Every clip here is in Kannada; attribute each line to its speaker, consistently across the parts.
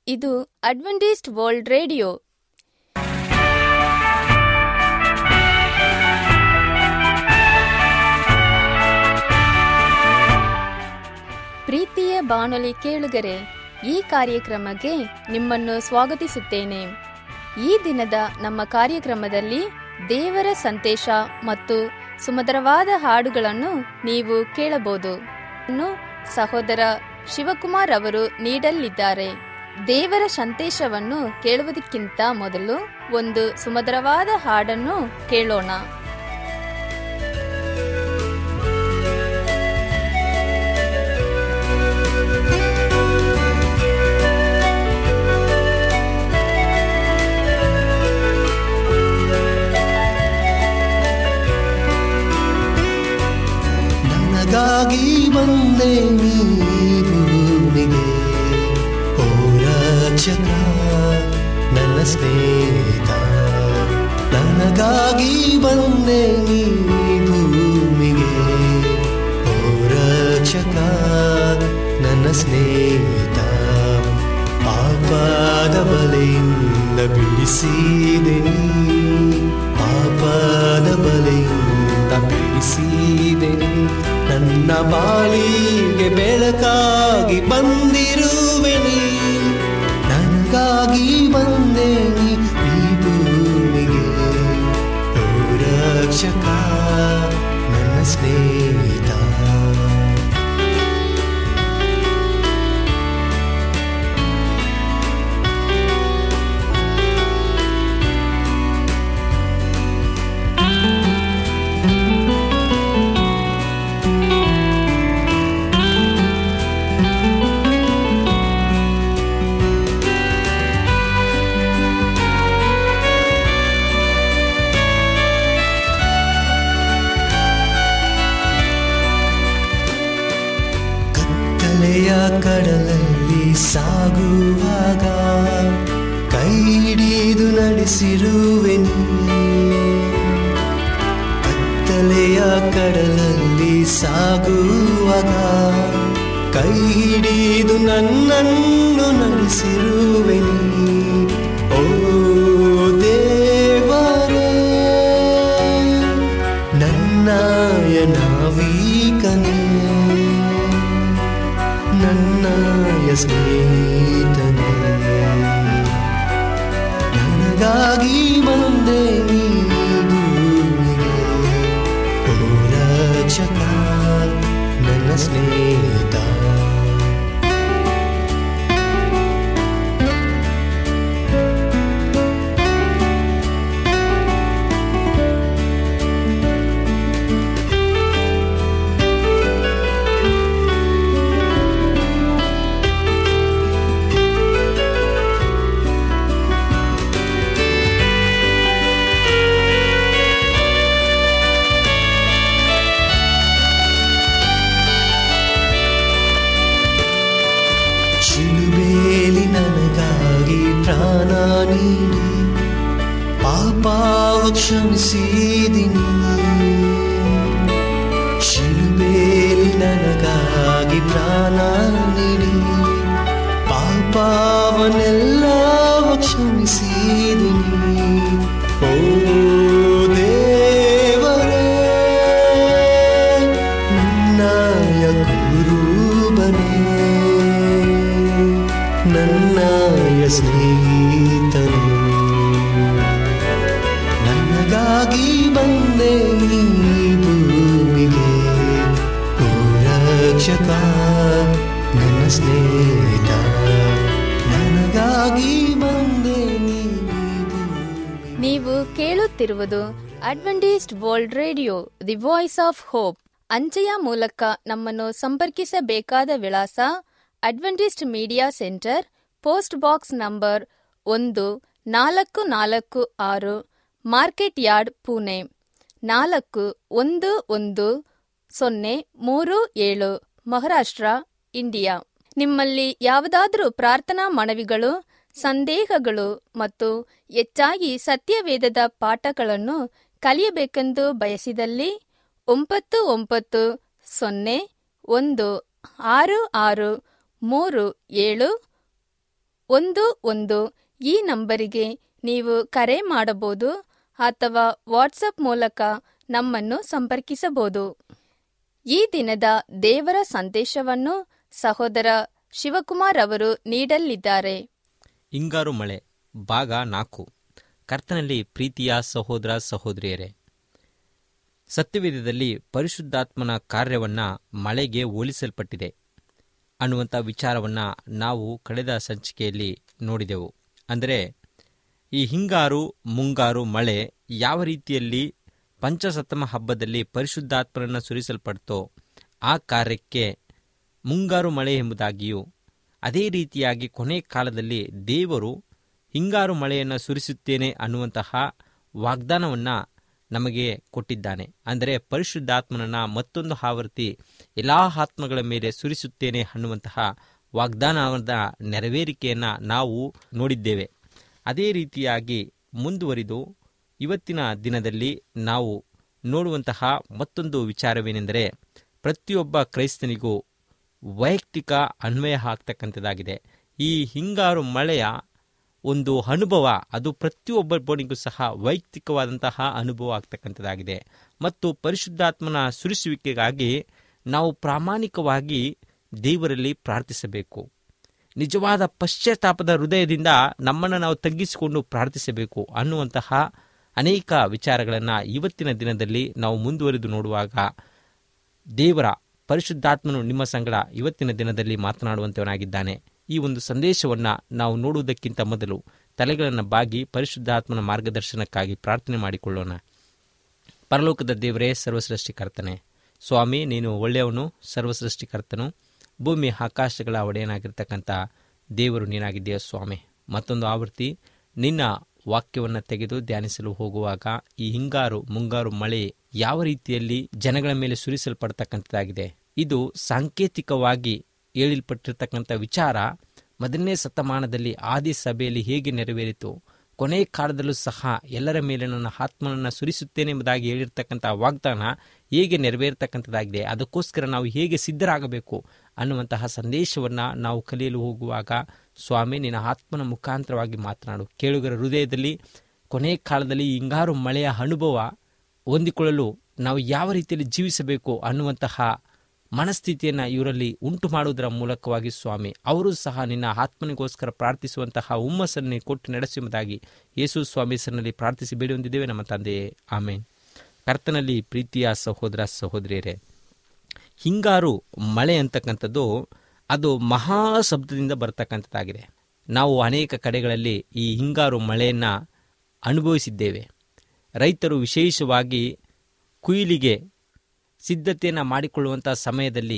Speaker 1: ಇದು ಅಡ್ವೆಂಟಿಸ್ಟ್ ವರ್ಲ್ಡ್ ರೇಡಿಯೋ ಪ್ರೀತಿಯ ಬಾನುಲಿ ಕೇಳುಗರೆ ಈ ಕಾರ್ಯಕ್ರಮಕ್ಕೆ ನಿಮ್ಮನ್ನು ಸ್ವಾಗತಿಸುತ್ತೇನೆ ಈ ದಿನದ ನಮ್ಮ ಕಾರ್ಯಕ್ರಮದಲ್ಲಿ ದೇವರ ಸಂದೇಶ ಮತ್ತು ಸುಮಧುರವಾದ ಹಾಡುಗಳನ್ನು ನೀವು ಕೇಳಬಹುದು ಇನ್ನು ಸಹೋದರ ಶಿವಕುಮಾರ್ ಅವರು ನೀಡಲಿದ್ದಾರೆ ದೇವರ ಸಂದೇಶವನ್ನು ಕೇಳುವುದಕ್ಕಿಂತ ಮೊದಲು ಒಂದು ಸುಮಧುರವಾದ ಹಾಡನ್ನು ಕೇಳೋಣ
Speaker 2: ನನಗಾಗಿ ಬಂದೆ ನೀ ಭೂಮಿಗೆ ಓ ರಕ್ಷಕ ನನ್ನ ಸ್ನೇಹಿತ ನನಗಾಗಿ ಬಂದೆ ನೀ ಭೂಮಿಗೆ ಓ ರಕ್ಷಕ ನನ್ನ ಸ್ನೇಹಿತ ಪಾಪದ ಬಲೆಯಿಂದ ಬಿಡಿಸಿದೆ ನೀ ಪಾಪದ ಬಲೆಯಿಂದ ಬಿಡಿಸಿದೆ ನೀ ನನ್ನ ಬಾಳಿಗೆ ಬೆಳಕಾಗಿ ಬಂದಿರುವೆ ನೀ ನನಗಾಗಿ ಬಂದೆ ನೀ ಈ ಭೂಮಿಗೆ ಓ ರಕ್ಷಕ ನನ್ನ ಸ್ನೇಹಿತ ಕತ್ತಲೆಯ ಕಡಲಲ್ಲಿ ಸಾಗುವಾಗ ಕೈ ಹಿಡಿದು ನಡೆಸಿರುವೆ ನೀ ಕತ್ತಲೆಯ ಕಡಲಲ್ಲಿ ಸಾಗುವಾಗ ಕೈ ಹಿಡಿದು ನನ್ನನ್ನು ನಡೆಸಿರುವೆ ನೀ ಓ ದೇವರೇ ನನ್ನಯ ನಾವೀಕನೇ ನನ್ನಯ ಸ್ನೇಹಿತನೇ ನನಗಾಗಿ ಬಂದೆ ನೀ ಭೂಮಿಗೆ ಓ ರಕ್ಷಕ ನನ್ನ ಸ್ನೇಹಿತ ಶಿಲುಬೇಲಿ ನನಗಾಗಿ ಪ್ರಾಣ ನೀಡಿ ಪಾಪಾವ ಕ್ಷಮಿಸಿದಿನಿ ಶಿಲುಬೇಲಿ ನನಗಾಗಿ ಪ್ರಾಣ ನೀಡಿ ಪಾಪವನ್ನೆಲ್ಲವ ಕ್ಷಮಿಸಿದಿನಿ ಓ ದೇವರೇ ನನ್ನಯ ಗುರುಬನೇ ನನ್ನಯ ಸ್ನೇಹಿತನು ನನಗಾಗಿ ಬಂದೆ ನೀ ಭೂಮಿಗೆ ಓ ರಕ್ಷಕ ನನ್ನ ಸ್ನೇಹಿತ ನನಗಾಗಿ ಬಂದೆ ನೀ ಭೂಮಿಗೆ
Speaker 1: ನೀವು ಕೇಳುತ್ತಿರುವುದು Adventist world radio the voice of hope ಅಂಚೆಯ ಮೂಲಕ ನಮ್ಮನ್ನು ಸಂಪರ್ಕಿಸಬೇಕಾದ ವಿಳಾಸ Adventist media centre post box number ಒಂದು ನಾಲ್ಕು ನಾಲ್ಕು ಆರು ಮಾರ್ಕೆಟ್ ಯಾರ್ಡ್ ಪುಣೆ ನಾಲ್ಕು ಒಂದು ಒಂದು ಸೊನ್ನೆ ಮೂರು ಏಳು ಮಹಾರಾಷ್ಟ್ರ ಇಂಡಿಯಾ ನಿಮ್ಮಲ್ಲಿ ಯಾವುದಾದರೂ ಪ್ರಾರ್ಥನಾ ಮನವಿಗಳು ಸಂದೇಹಗಳು ಮತ್ತು ಹೆಚ್ಚಾಗಿ ಸತ್ಯವೇದದ ಪಾಠಗಳನ್ನು ಕಲಿಯಬೇಕೆಂದು ಬಯಸಿದಲ್ಲಿ ಒಂಬತ್ತು ಒಂಬತ್ತು ಸೊನ್ನೆ ಒಂದು ಆರು ಆರು ಮೂರು ಏಳು ಒಂದು ಒಂದು ಈ ನಂಬರಿಗೆ ನೀವು ಕರೆ ಮಾಡಬಹುದು ಅಥವಾ ವಾಟ್ಸಪ್ ಮೂಲಕ ನಮ್ಮನ್ನು ಸಂಪರ್ಕಿಸಬಹುದು ಈ ದಿನದ ದೇವರ ಸಂದೇಶವನ್ನು ಸಹೋದರ ಶಿವಕುಮಾರ್ ಅವರು ನೀಡಲಿದ್ದಾರೆ
Speaker 3: ಹಿಂಗಾರು ಮಳೆ ಭಾಗ ನಾಲ್ಕು ಕರ್ತನಲ್ಲಿ ಪ್ರೀತಿಯ ಸಹೋದರ ಸಹೋದರಿಯರೇ ಸತ್ಯವೇದದಲ್ಲಿ ಪರಿಶುದ್ಧಾತ್ಮನ ಕಾರ್ಯವನ್ನು ಮಳೆಗೆ ಹೋಲಿಸಲ್ಪಟ್ಟಿದೆ ಅನ್ನುವಂಥ ವಿಚಾರವನ್ನು ನಾವು ಕಳೆದ ಸಂಚಿಕೆಯಲ್ಲಿ ನೋಡಿದೆವು ಅಂದರೆ ಈ ಹಿಂಗಾರು ಮುಂಗಾರು ಮಳೆ ಯಾವ ರೀತಿಯಲ್ಲಿ ಪಂಚಸತ್ತಮ ಹಬ್ಬದಲ್ಲಿ ಪರಿಶುದ್ಧಾತ್ಮರನ್ನು ಸುರಿಸಲ್ಪಡ್ತೋ ಆ ಕಾರ್ಯಕ್ಕೆ ಮುಂಗಾರು ಮಳೆ ಎಂಬುದಾಗಿಯೂ ಅದೇ ರೀತಿಯಾಗಿ ಕೊನೆ ಕಾಲದಲ್ಲಿ ದೇವರು ಹಿಂಗಾರು ಮಳೆಯನ್ನು ಸುರಿಸುತ್ತೇನೆ ಅನ್ನುವಂತಹ ವಾಗ್ದಾನವನ್ನು ನಮಗೆ ಕೊಟ್ಟಿದ್ದಾನೆ ಅಂದರೆ ಪರಿಶುದ್ಧಾತ್ಮನನ್ನ ಮತ್ತೊಂದು ಆವರ್ತಿ ಎಲ್ಲ ಆತ್ಮಗಳ ಮೇಲೆ ಸುರಿಸುತ್ತೇನೆ ಅನ್ನುವಂತಹ ವಾಗ್ದಾನದ ನೆರವೇರಿಕೆಯನ್ನು ನಾವು ನೋಡಿದ್ದೇವೆ ಅದೇ ರೀತಿಯಾಗಿ ಮುಂದುವರಿದು ಇವತ್ತಿನ ದಿನದಲ್ಲಿ ನಾವು ನೋಡುವಂತಹ ಮತ್ತೊಂದು ವಿಚಾರವೇನೆಂದರೆ ಪ್ರತಿಯೊಬ್ಬ ಕ್ರೈಸ್ತನಿಗೂ ವೈಯಕ್ತಿಕ ಅನ್ವಯ ಆಗ್ತಕ್ಕಂಥದ್ದಾಗಿದೆ ಈ ಹಿಂಗಾರು ಮಳೆಯ ಒಂದು ಅನುಭವ ಅದು ಪ್ರತಿಯೊಬ್ಬನಿಗೂ ಸಹ ವೈಯಕ್ತಿಕವಾದಂತಹ ಅನುಭವ ಆಗ್ತಕ್ಕಂಥದ್ದಾಗಿದೆ ಮತ್ತು ಪರಿಶುದ್ಧಾತ್ಮನ ಸುರಿಸುವಿಕೆಗಾಗಿ ನಾವು ಪ್ರಾಮಾಣಿಕವಾಗಿ ದೇವರಲ್ಲಿ ಪ್ರಾರ್ಥಿಸಬೇಕು ನಿಜವಾದ ಪಶ್ಚಾತ್ತಾಪದ ಹೃದಯದಿಂದ ನಮ್ಮನ್ನು ನಾವು ತಗ್ಗಿಸಿಕೊಂಡು ಪ್ರಾರ್ಥಿಸಬೇಕು ಅನ್ನುವಂತಹ ಅನೇಕ ವಿಚಾರಗಳನ್ನು ಇವತ್ತಿನ ದಿನದಲ್ಲಿ ನಾವು ಮುಂದುವರಿದು ನೋಡುವಾಗ ದೇವರ ಪರಿಶುದ್ಧಾತ್ಮನು ನಿಮ್ಮ ಸಂಗಡ ಇವತ್ತಿನ ದಿನದಲ್ಲಿ ಮಾತನಾಡುವಂತವನಾಗಿದ್ದಾನೆ ಈ ಒಂದು ಸಂದೇಶವನ್ನು ನಾವು ನೋಡುವುದಕ್ಕಿಂತ ಮೊದಲು ತಲೆಗಳನ್ನು ಬಾಗಿ ಪರಿಶುದ್ಧಾತ್ಮನ ಮಾರ್ಗದರ್ಶನಕ್ಕಾಗಿ ಪ್ರಾರ್ಥನೆ ಮಾಡಿಕೊಳ್ಳೋಣ ಪರಲೋಕದ ದೇವರೇ ಸರ್ವಸೃಷ್ಟಿಕರ್ತನೆ ಸ್ವಾಮಿ ನೀನು ಒಳ್ಳೆಯವನು ಸರ್ವಸೃಷ್ಟಿಕರ್ತನು ಭೂಮಿ ಆಕಾಶಗಳ ಒಡೆಯನಾಗಿರ್ತಕ್ಕಂಥ ದೇವರು ನೀನಾಗಿದ್ದೀಯ ಸ್ವಾಮಿ ಮತ್ತೊಂದು ಆವೃತ್ತಿ ನಿನ್ನ ವಾಕ್ಯವನ್ನು ತೆಗೆದು ಧ್ಯಾನಿಸಲು ಹೋಗುವಾಗ ಈ ಹಿಂಗಾರು ಮುಂಗಾರು ಮಳೆ ಯಾವ ರೀತಿಯಲ್ಲಿ ಜನಗಳ ಮೇಲೆ ಸುರಿಸಲ್ಪಡ್ತಕ್ಕಂಥದ್ದಾಗಿದೆ ಇದು ಸಾಂಕೇತಿಕವಾಗಿ ಹೇಳಿಲ್ಪಟ್ಟಿರ್ತಕ್ಕಂಥ ವಿಚಾರ ಮೊದಲನೇ ಶತಮಾನದಲ್ಲಿ ಆದಿ ಸಭೆಯಲ್ಲಿ ಹೇಗೆ ನೆರವೇರಿತು ಕೊನೆ ಕಾಲದಲ್ಲೂ ಸಹ ಎಲ್ಲರ ಮೇಲೆ ನನ್ನ ಆತ್ಮನನ್ನು ಸುರಿಸುತ್ತೇನೆ ಎಂಬುದಾಗಿ ಹೇಳಿರ್ತಕ್ಕಂಥ ವಾಗ್ದಾನ ಹೇಗೆ ನೆರವೇರ್ತಕ್ಕಂಥದ್ದಾಗಿದೆ ಅದಕ್ಕೋಸ್ಕರ ನಾವು ಹೇಗೆ ಸಿದ್ಧರಾಗಬೇಕು ಅನ್ನುವಂತಹ ಸಂದೇಶವನ್ನು ನಾವು ಕಲಿಯಲು ಹೋಗುವಾಗ ಸ್ವಾಮಿ ನಿನ್ನ ಆತ್ಮನ ಮುಖಾಂತರವಾಗಿ ಮಾತನಾಡು ಕೇಳುಗರ ಹೃದಯದಲ್ಲಿ ಕೊನೆ ಕಾಲದಲ್ಲಿ ಈ ಹಿಂಗಾರು ಮಳೆಯ ಅನುಭವ ಹೊಂದಿಕೊಳ್ಳಲು ನಾವು ಯಾವ ರೀತಿಯಲ್ಲಿ ಜೀವಿಸಬೇಕು ಅನ್ನುವಂತಹ ಮನಸ್ಥಿತಿಯನ್ನು ಇವರಲ್ಲಿ ಉಂಟು ಮಾಡುವುದರ ಮೂಲಕವಾಗಿ ಸ್ವಾಮಿ ಅವರು ಸಹ ನಿನ್ನ ಆತ್ಮನಿಗೋಸ್ಕರ ಪ್ರಾರ್ಥಿಸುವಂತಹ ಹುಮ್ಮಸ್ಸನ್ನು ಕೊಟ್ಟು ನಡೆಸುವುದಾಗಿ ಯೇಸು ಸ್ವಾಮಿ ಹೆಸರಿನಲ್ಲಿ ಪ್ರಾರ್ಥಿಸಿ ಬೇಡಿ ಹೊಂದಿದ್ದೇವೆ ನಮ್ಮ ತಂದೆಯೇ ಆಮೇನ್ ಕರ್ತನಲ್ಲಿ ಪ್ರೀತಿಯ ಸಹೋದರ ಸಹೋದರಿಯರೇ ಹಿಂಗಾರು ಮಳೆ ಅಂತಕ್ಕಂಥದ್ದು ಅದು ಮಹಾ ಶಬ್ದದಿಂದ ಬರ್ತಕ್ಕಂಥದ್ದಾಗಿದೆ ನಾವು ಅನೇಕ ಕಡೆಗಳಲ್ಲಿ ಈ ಹಿಂಗಾರು ಮಳೆಯನ್ನು ಅನುಭವಿಸಿದ್ದೇವೆ ರೈತರು ವಿಶೇಷವಾಗಿ ಕುಯಿಲಿಗೆ ಸಿದ್ಧತೆಯನ್ನು ಮಾಡಿಕೊಳ್ಳುವಂಥ ಸಮಯದಲ್ಲಿ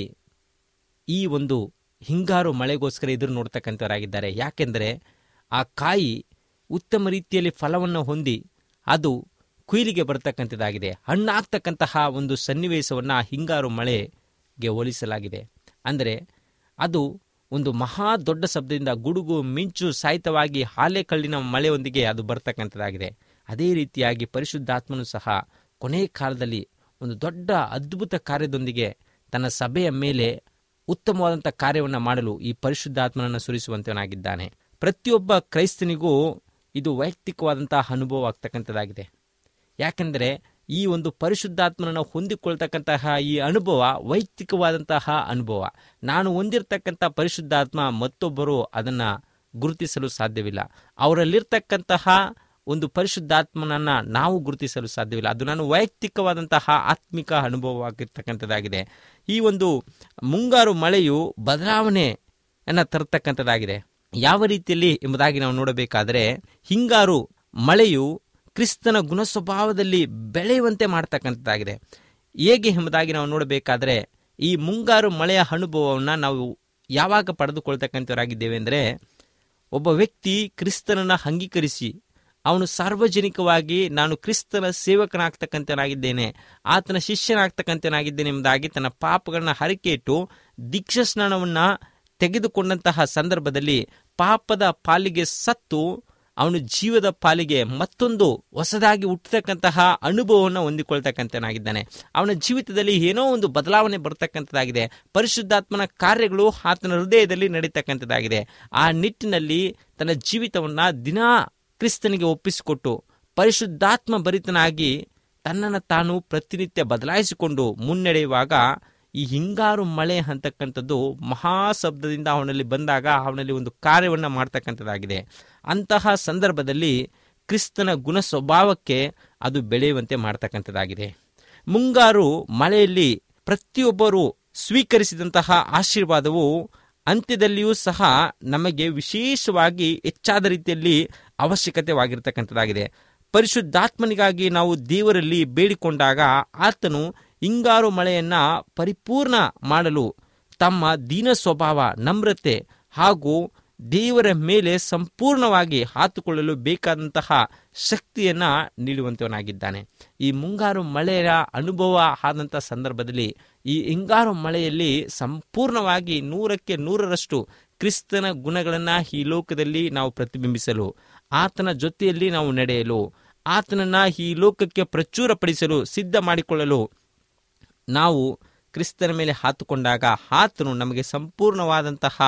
Speaker 3: ಈ ಒಂದು ಹಿಂಗಾರು ಮಳೆಗೋಸ್ಕರ ಎದುರು ನೋಡ್ತಕ್ಕಂಥವರಾಗಿದ್ದಾರೆ ಯಾಕೆಂದರೆ ಆ ಕಾಯಿ ಉತ್ತಮ ರೀತಿಯಲ್ಲಿ ಫಲವನ್ನು ಹೊಂದಿ ಅದು ಕುಯಿಲಿಗೆ ಬರ್ತಕ್ಕಂಥದ್ದಾಗಿದೆ ಹಣ್ಣಾಗ್ತಕ್ಕಂತಹ ಒಂದು ಸನ್ನಿವೇಶವನ್ನು ಹಿಂಗಾರು ಮಳೆಗೆ ಹೋಲಿಸಲಾಗಿದೆ ಅಂದರೆ ಅದು ಒಂದು ಮಹಾ ದೊಡ್ಡ ಶಬ್ದದಿಂದ ಗುಡುಗು ಮಿಂಚು ಸಾಹಿತ್ಯವಾಗಿ ಹಾಲೆ ಕಳ್ಳಿನ ಮಳೆಯೊಂದಿಗೆ ಅದು ಬರ್ತಕ್ಕಂಥದ್ದಾಗಿದೆ ಅದೇ ರೀತಿಯಾಗಿ ಪರಿಶುದ್ಧಾತ್ಮನು ಸಹ ಕೊನೆ ಕಾಲದಲ್ಲಿ ಒಂದು ದೊಡ್ಡ ಅದ್ಭುತ ಕಾರ್ಯದೊಂದಿಗೆ ತನ್ನ ಸಭೆಯ ಮೇಲೆ ಉತ್ತಮವಾದಂಥ ಕಾರ್ಯವನ್ನು ಮಾಡಲು ಈ ಪರಿಶುದ್ಧಾತ್ಮನನ್ನು ಸುರಿಸುವಂತವನಾಗಿದ್ದಾನೆ ಪ್ರತಿಯೊಬ್ಬ ಕ್ರೈಸ್ತನಿಗೂ ಇದು ವೈಯಕ್ತಿಕವಾದಂತಹ ಅನುಭವ ಆಗ್ತಕ್ಕಂಥದ್ದಾಗಿದೆ ಯಾಕೆಂದರೆ ಈ ಒಂದು ಪರಿಶುದ್ಧಾತ್ಮನನ್ನು ಹೊಂದಿಕೊಳ್ತಕ್ಕಂತಹ ಈ ಅನುಭವ ವೈಯಕ್ತಿಕವಾದಂತಹ ಅನುಭವ ನಾನು ಹೊಂದಿರತಕ್ಕಂಥ ಪರಿಶುದ್ಧಾತ್ಮ ಮತ್ತೊಬ್ಬರು ಅದನ್ನು ಗುರುತಿಸಲು ಸಾಧ್ಯವಿಲ್ಲ ಅವರಲ್ಲಿರ್ತಕ್ಕಂತಹ ಒಂದು ಪರಿಶುದ್ಧಾತ್ಮನನ್ನ ನಾವು ಗುರುತಿಸಲು ಸಾಧ್ಯವಿಲ್ಲ ಅದು ನಾನು ವೈಯಕ್ತಿಕವಾದಂತಹ ಆತ್ಮಿಕ ಅನುಭವವಾಗಿರ್ತಕ್ಕಂಥದ್ದಾಗಿದೆ ಈ ಒಂದು ಮುಂಗಾರು ಮಳೆಯು ಬದಲಾವಣೆಯನ್ನು ತರತಕ್ಕಂಥದ್ದಾಗಿದೆ ಯಾವ ರೀತಿಯಲ್ಲಿ ಎಂಬುದಾಗಿ ನಾವು ನೋಡಬೇಕಾದರೆ ಹಿಂಗಾರು ಮಳೆಯು ಕ್ರಿಸ್ತನ ಗುಣಸ್ವಭಾವದಲ್ಲಿ ಬೆಳೆಯುವಂತೆ ಮಾಡ್ತಕ್ಕಂಥದ್ದಾಗಿದೆ ಹೇಗೆ ಎಂಬುದಾಗಿ ನಾವು ನೋಡಬೇಕಾದರೆ ಈ ಮುಂಗಾರು ಮಳೆಯ ಅನುಭವವನ್ನು ನಾವು ಯಾವಾಗ ಪಡೆದುಕೊಳ್ತಕ್ಕಂಥವರಾಗಿದ್ದೇವೆ ಅಂದರೆ ಒಬ್ಬ ವ್ಯಕ್ತಿ ಕ್ರಿಸ್ತನನ್ನು ಅಂಗೀಕರಿಸಿ ಅವನು ಸಾರ್ವಜನಿಕವಾಗಿ ನಾನು ಕ್ರಿಸ್ತನ ಸೇವಕನಾಗ್ತಕ್ಕಂಥನಾಗಿದ್ದೇನೆ ಆತನ ಶಿಷ್ಯನಾಗ್ತಕ್ಕಂಥನಾಗಿದ್ದೇನೆ ಎಂಬುದಾಗಿ ತನ್ನ ಪಾಪಗಳನ್ನ ಹರಕೆ ಇಟ್ಟು ದೀಕ್ಷಾ ಸ್ನಾನವನ್ನು ತೆಗೆದುಕೊಂಡಂತಹ ಸಂದರ್ಭದಲ್ಲಿ ಪಾಪದ ಪಾಲಿಗೆ ಸತ್ತು ಅವನು ಜೀವದ ಪಾಲಿಗೆ ಮತ್ತೊಂದು ಹೊಸದಾಗಿ ಹುಟ್ಟತಕ್ಕಂತಹ ಅನುಭವವನ್ನು ಹೊಂದಿಕೊಳ್ತಕ್ಕಂಥನಾಗಿದ್ದಾನೆ ಅವನ ಜೀವಿತದಲ್ಲಿ ಏನೋ ಒಂದು ಬದಲಾವಣೆ ಬರ್ತಕ್ಕಂಥದ್ದಾಗಿದೆ ಪರಿಶುದ್ಧಾತ್ಮನ ಕಾರ್ಯಗಳು ಆತನ ಹೃದಯದಲ್ಲಿ ನಡೀತಕ್ಕಂಥದ್ದಾಗಿದೆ ಆ ನಿಟ್ಟಿನಲ್ಲಿ ತನ್ನ ಜೀವಿತವನ್ನ ದಿನಾ ಕ್ರಿಸ್ತನಿಗೆ ಒಪ್ಪಿಸಿಕೊಟ್ಟು ಪರಿಶುದ್ಧಾತ್ಮ ಭರಿತನಾಗಿ ತನ್ನನ್ನು ತಾನು ಪ್ರತಿನಿತ್ಯ ಬದಲಾಯಿಸಿಕೊಂಡು ಮುನ್ನಡೆಯುವಾಗ ಈ ಹಿಂಗಾರು ಮಳೆ ಅಂತಕ್ಕಂಥದ್ದು ಮಹಾಶಬ್ದದಿಂದ ಅವನಲ್ಲಿ ಬಂದಾಗ ಅವನಲ್ಲಿ ಒಂದು ಕಾರ್ಯವನ್ನು ಮಾಡ್ತಕ್ಕಂಥದ್ದಾಗಿದೆ ಅಂತಹ ಸಂದರ್ಭದಲ್ಲಿ ಕ್ರಿಸ್ತನ ಗುಣ ಸ್ವಭಾವಕ್ಕೆ ಅದು ಬೆಳೆಯುವಂತೆ ಮಾಡ್ತಕ್ಕಂಥದ್ದಾಗಿದೆ ಮುಂಗಾರು ಮಳೆಯಲ್ಲಿ ಪ್ರತಿಯೊಬ್ಬರು ಸ್ವೀಕರಿಸಿದಂತಹ ಆಶೀರ್ವಾದವು ಅಂತ್ಯದಲ್ಲಿಯೂ ಸಹ ನಮಗೆ ವಿಶೇಷವಾಗಿ ಹೆಚ್ಚಾದ ರೀತಿಯಲ್ಲಿ ಅವಶ್ಯಕತೆವಾಗಿರ್ತಕ್ಕಂಥದ್ದಾಗಿದೆ ಪರಿಶುದ್ಧಾತ್ಮನಿಗಾಗಿ ನಾವು ದೇವರಲ್ಲಿ ಬೇಡಿಕೊಂಡಾಗ ಆತನು ಹಿಂಗಾರು ಮಳೆಯನ್ನ ಪರಿಪೂರ್ಣ ಮಾಡಲು ತಮ್ಮ ದೀನ ಸ್ವಭಾವ ನಮ್ರತೆ ಹಾಗೂ ದೇವರ ಮೇಲೆ ಸಂಪೂರ್ಣವಾಗಿ ಹಾತುಕೊಳ್ಳಲು ಬೇಕಾದಂತಹ ಶಕ್ತಿಯನ್ನ ನೀಡುವಂತವನಾಗಿದ್ದಾನೆ ಈ ಮುಂಗಾರು ಮಳೆಯ ಅನುಭವ ಆದಂಥ ಸಂದರ್ಭದಲ್ಲಿ ಈ ಹಿಂಗಾರು ಮಳೆಯಲ್ಲಿ ಸಂಪೂರ್ಣವಾಗಿ ನೂರಕ್ಕೆ ನೂರರಷ್ಟು ಕ್ರಿಸ್ತನ ಗುಣಗಳನ್ನು ಈ ಲೋಕದಲ್ಲಿ ನಾವು ಪ್ರತಿಬಿಂಬಿಸಲು ಆತನ ಜೊತೆಯಲ್ಲಿ ನಾವು ನಡೆಯಲು ಆತನನ್ನ ಈ ಲೋಕಕ್ಕೆ ಪ್ರಚುರಪಡಿಸಲು ಸಿದ್ಧ ಮಾಡಿಕೊಳ್ಳಲು ನಾವು ಕ್ರಿಸ್ತನ ಮೇಲೆ ಹಾತುಕೊಂಡಾಗ ಆತನು ನಮಗೆ ಸಂಪೂರ್ಣವಾದಂತಹ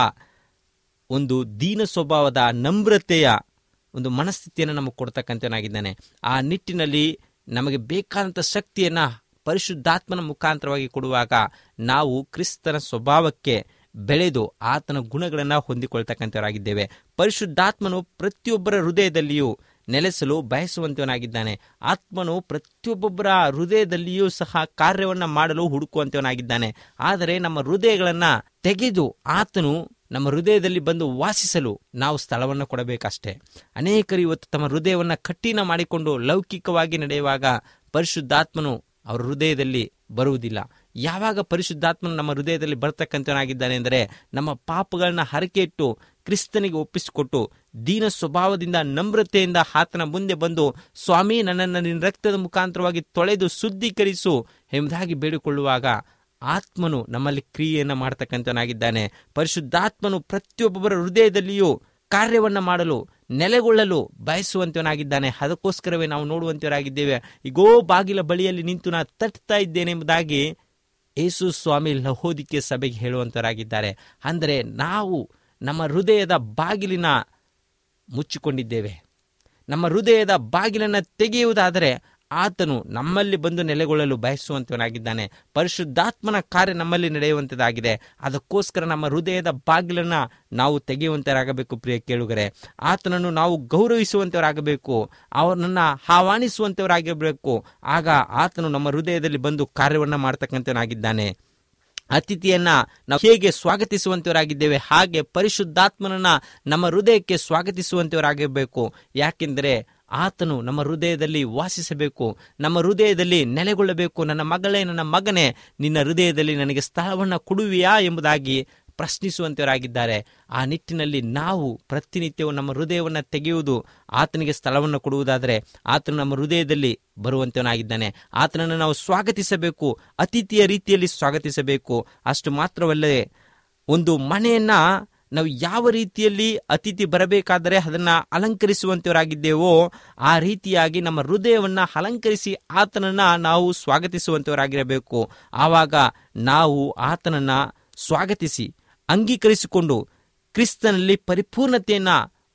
Speaker 3: ಒಂದು ದೀನ ಸ್ವಭಾವದ ನಮ್ರತೆಯ ಒಂದು ಮನಸ್ಥಿತಿಯನ್ನು ನಮಗೆ ಕೊಡ್ತಕ್ಕಂಥವನಾಗಿದ್ದಾನೆ ಆ ನಿಟ್ಟಿನಲ್ಲಿ ನಮಗೆ ಬೇಕಾದಂಥ ಶಕ್ತಿಯನ್ನು ಪರಿಶುದ್ಧಾತ್ಮನ ಮುಖಾಂತರವಾಗಿ ಕೊಡುವಾಗ ನಾವು ಕ್ರಿಸ್ತನ ಸ್ವಭಾವಕ್ಕೆ ಬೆಳೆದು ಆತನ ಗುಣಗಳನ್ನು ಹೊಂದಿಕೊಳ್ತಕ್ಕಂಥವರಾಗಿದ್ದೇವೆ ಪರಿಶುದ್ಧಾತ್ಮನು ಪ್ರತಿಯೊಬ್ಬರ ಹೃದಯದಲ್ಲಿಯೂ ನೆಲೆಸಲು ಬಯಸುವಂತವನಾಗಿದ್ದಾನೆ ಆತ್ಮನು ಪ್ರತಿಯೊಬ್ಬೊಬ್ಬರ ಹೃದಯದಲ್ಲಿಯೂ ಸಹ ಕಾರ್ಯವನ್ನು ಮಾಡಲು ಹುಡುಕುವಂತವನಾಗಿದ್ದಾನೆ ಆದರೆ ನಮ್ಮ ಹೃದಯಗಳನ್ನು ತೆಗೆದು ಆತನು ನಮ್ಮ ಹೃದಯದಲ್ಲಿ ಬಂದು ವಾಸಿಸಲು ನಾವು ಸ್ಥಳವನ್ನು ಕೊಡಬೇಕಷ್ಟೇ ಅನೇಕರು ಇವತ್ತು ತಮ್ಮ ಹೃದಯವನ್ನು ಕಠಿಣ ಮಾಡಿಕೊಂಡು ಲೌಕಿಕವಾಗಿ ನಡೆಯುವಾಗ ಪರಿಶುದ್ಧಾತ್ಮನು ಅವರ ಹೃದಯದಲ್ಲಿ ಬರುವುದಿಲ್ಲ ಯಾವಾಗ ಪರಿಶುದ್ಧಾತ್ಮನು ನಮ್ಮ ಹೃದಯದಲ್ಲಿ ಬರ್ತಕ್ಕಂಥವನಾಗಿದ್ದಾನೆ ಅಂದರೆ ನಮ್ಮ ಪಾಪಗಳನ್ನ ಹರಕೆ ಇಟ್ಟು ಕ್ರಿಸ್ತನಿಗೆ ಒಪ್ಪಿಸಿಕೊಟ್ಟು ದೀನ ಸ್ವಭಾವದಿಂದ ನಮ್ರತೆಯಿಂದ ಆತನ ಮುಂದೆ ಬಂದು ಸ್ವಾಮಿ ನನ್ನನ್ನು ನಿನ್ನ ರಕ್ತದ ಮುಖಾಂತರವಾಗಿ ತೊಳೆದು ಶುದ್ಧೀಕರಿಸು ಎಂಬುದಾಗಿ ಬೇಡಿಕೊಳ್ಳುವಾಗ ಆತ್ಮನು ನಮ್ಮಲ್ಲಿ ಕ್ರಿಯೆಯನ್ನು ಮಾಡ್ತಕ್ಕಂಥವನಾಗಿದ್ದಾನೆ ಪರಿಶುದ್ಧಾತ್ಮನು ಪ್ರತಿಯೊಬ್ಬೊಬ್ಬರ ಹೃದಯದಲ್ಲಿಯೂ ಕಾರ್ಯವನ್ನ ಮಾಡಲು ನೆಲೆಗೊಳ್ಳಲು ಬಯಸುವಂತವನಾಗಿದ್ದಾನೆ ಅದಕ್ಕೋಸ್ಕರವೇ ನಾವು ನೋಡುವಂತವರಾಗಿದ್ದೇವೆ ಈಗೋ ಬಾಗಿಲ ಬಳಿಯಲ್ಲಿ ನಿಂತು ನಾ ತಟ್ತಾ ಇದ್ದೇನೆ ಎಂಬುದಾಗಿ ಯೇಸು ಸ್ವಾಮಿ ಲಹೋದಿಕೆ ಸಭೆಗೆ ಹೇಳುವಂತವರಾಗಿದ್ದಾರೆ ಅಂದರೆ ನಾವು ನಮ್ಮ ಹೃದಯದ ಬಾಗಿಲಿನ ಮುಚ್ಚಿಕೊಂಡಿದ್ದೇವೆ ನಮ್ಮ ಹೃದಯದ ಬಾಗಿಲನ್ನು ತೆಗೆಯುವುದಾದರೆ ಆತನು ನಮ್ಮಲ್ಲಿ ಬಂದು ನೆಲೆಗೊಳ್ಳಲು ಬಯಸುವಂತವನಾಗಿದ್ದಾನೆ ಪರಿಶುದ್ಧಾತ್ಮನ ಕಾರ್ಯ ನಮ್ಮಲ್ಲಿ ನಡೆಯುವಂಥದ್ದಾಗಿದೆ ಅದಕ್ಕೋಸ್ಕರ ನಮ್ಮ ಹೃದಯದ ಬಾಗಿಲನ್ನ ನಾವು ತೆಗೆಯುವಂತರಾಗಬೇಕು ಪ್ರಿಯ ಕೇಳುಗರೆ ಆತನನ್ನು ನಾವು ಗೌರವಿಸುವಂತವರಾಗಬೇಕು ಅವನನ್ನ ಆಹ್ವಾನಿಸುವಂತವರಾಗಿರಬೇಕು ಆಗ ಆತನು ನಮ್ಮ ಹೃದಯದಲ್ಲಿ ಬಂದು ಕಾರ್ಯವನ್ನ ಮಾಡ್ತಕ್ಕಂಥವನಾಗಿದ್ದಾನೆ ಅತಿಥಿಯನ್ನ ನಾವು ಹೇಗೆ ಸ್ವಾಗತಿಸುವಂತವರಾಗಿದ್ದೇವೆ ಹಾಗೆ ಪರಿಶುದ್ಧಾತ್ಮನನ್ನ ನಮ್ಮ ಹೃದಯಕ್ಕೆ ಸ್ವಾಗತಿಸುವಂತವರಾಗಿರಬೇಕು ಯಾಕೆಂದರೆ ಆತನು ನಮ್ಮ ಹೃದಯದಲ್ಲಿ ವಾಸಿಸಬೇಕು ನಮ್ಮ ಹೃದಯದಲ್ಲಿ ನೆಲೆಗೊಳ್ಳಬೇಕು ನನ್ನ ಮಗಳೇ ನನ್ನ ಮಗನೇ ನಿನ್ನ ಹೃದಯದಲ್ಲಿ ನನಗೆ ಸ್ಥಳವನ್ನು ಕೊಡುವಿಯಾ ಎಂಬುದಾಗಿ ಪ್ರಶ್ನಿಸುವಂತವರಾಗಿದ್ದಾರೆ ಆ ನಿಟ್ಟಿನಲ್ಲಿ ನಾವು ಪ್ರತಿನಿತ್ಯವೂ ನಮ್ಮ ಹೃದಯವನ್ನು ತೆಗೆಯುವುದು ಆತನಿಗೆ ಸ್ಥಳವನ್ನು ಕೊಡುವುದಾದರೆ ಆತನು ನಮ್ಮ ಹೃದಯದಲ್ಲಿ ಬರುವಂತವನಾಗಿದ್ದಾನೆ ಆತನನ್ನು ನಾವು ಸ್ವಾಗತಿಸಬೇಕು ಅತಿಥಿಯ ರೀತಿಯಲ್ಲಿ ಸ್ವಾಗತಿಸಬೇಕು ಅಷ್ಟು ಮಾತ್ರವಲ್ಲದೆ ಒಂದು ಮನೆಯನ್ನ ನಾವು ಯಾವ ರೀತಿಯಲ್ಲಿ ಅತಿಥಿ ಬರಬೇಕಾದರೆ ಅದನ್ನ ಅಲಂಕರಿಸುವಂತವರಾಗಿದ್ದೇವೋ ಆ ರೀತಿಯಾಗಿ ನಮ್ಮ ಹೃದಯವನ್ನ ಅಲಂಕರಿಸಿ ಆತನನ್ನ ನಾವು ಸ್ವಾಗತಿಸುವಂತವರಾಗಿರಬೇಕು ಆವಾಗ ನಾವು ಆತನನ್ನ ಸ್ವಾಗತಿಸಿ ಅಂಗೀಕರಿಸಿಕೊಂಡು ಕ್ರಿಸ್ತನಲ್ಲಿ ಪರಿಪೂರ್ಣತೆಯನ್ನ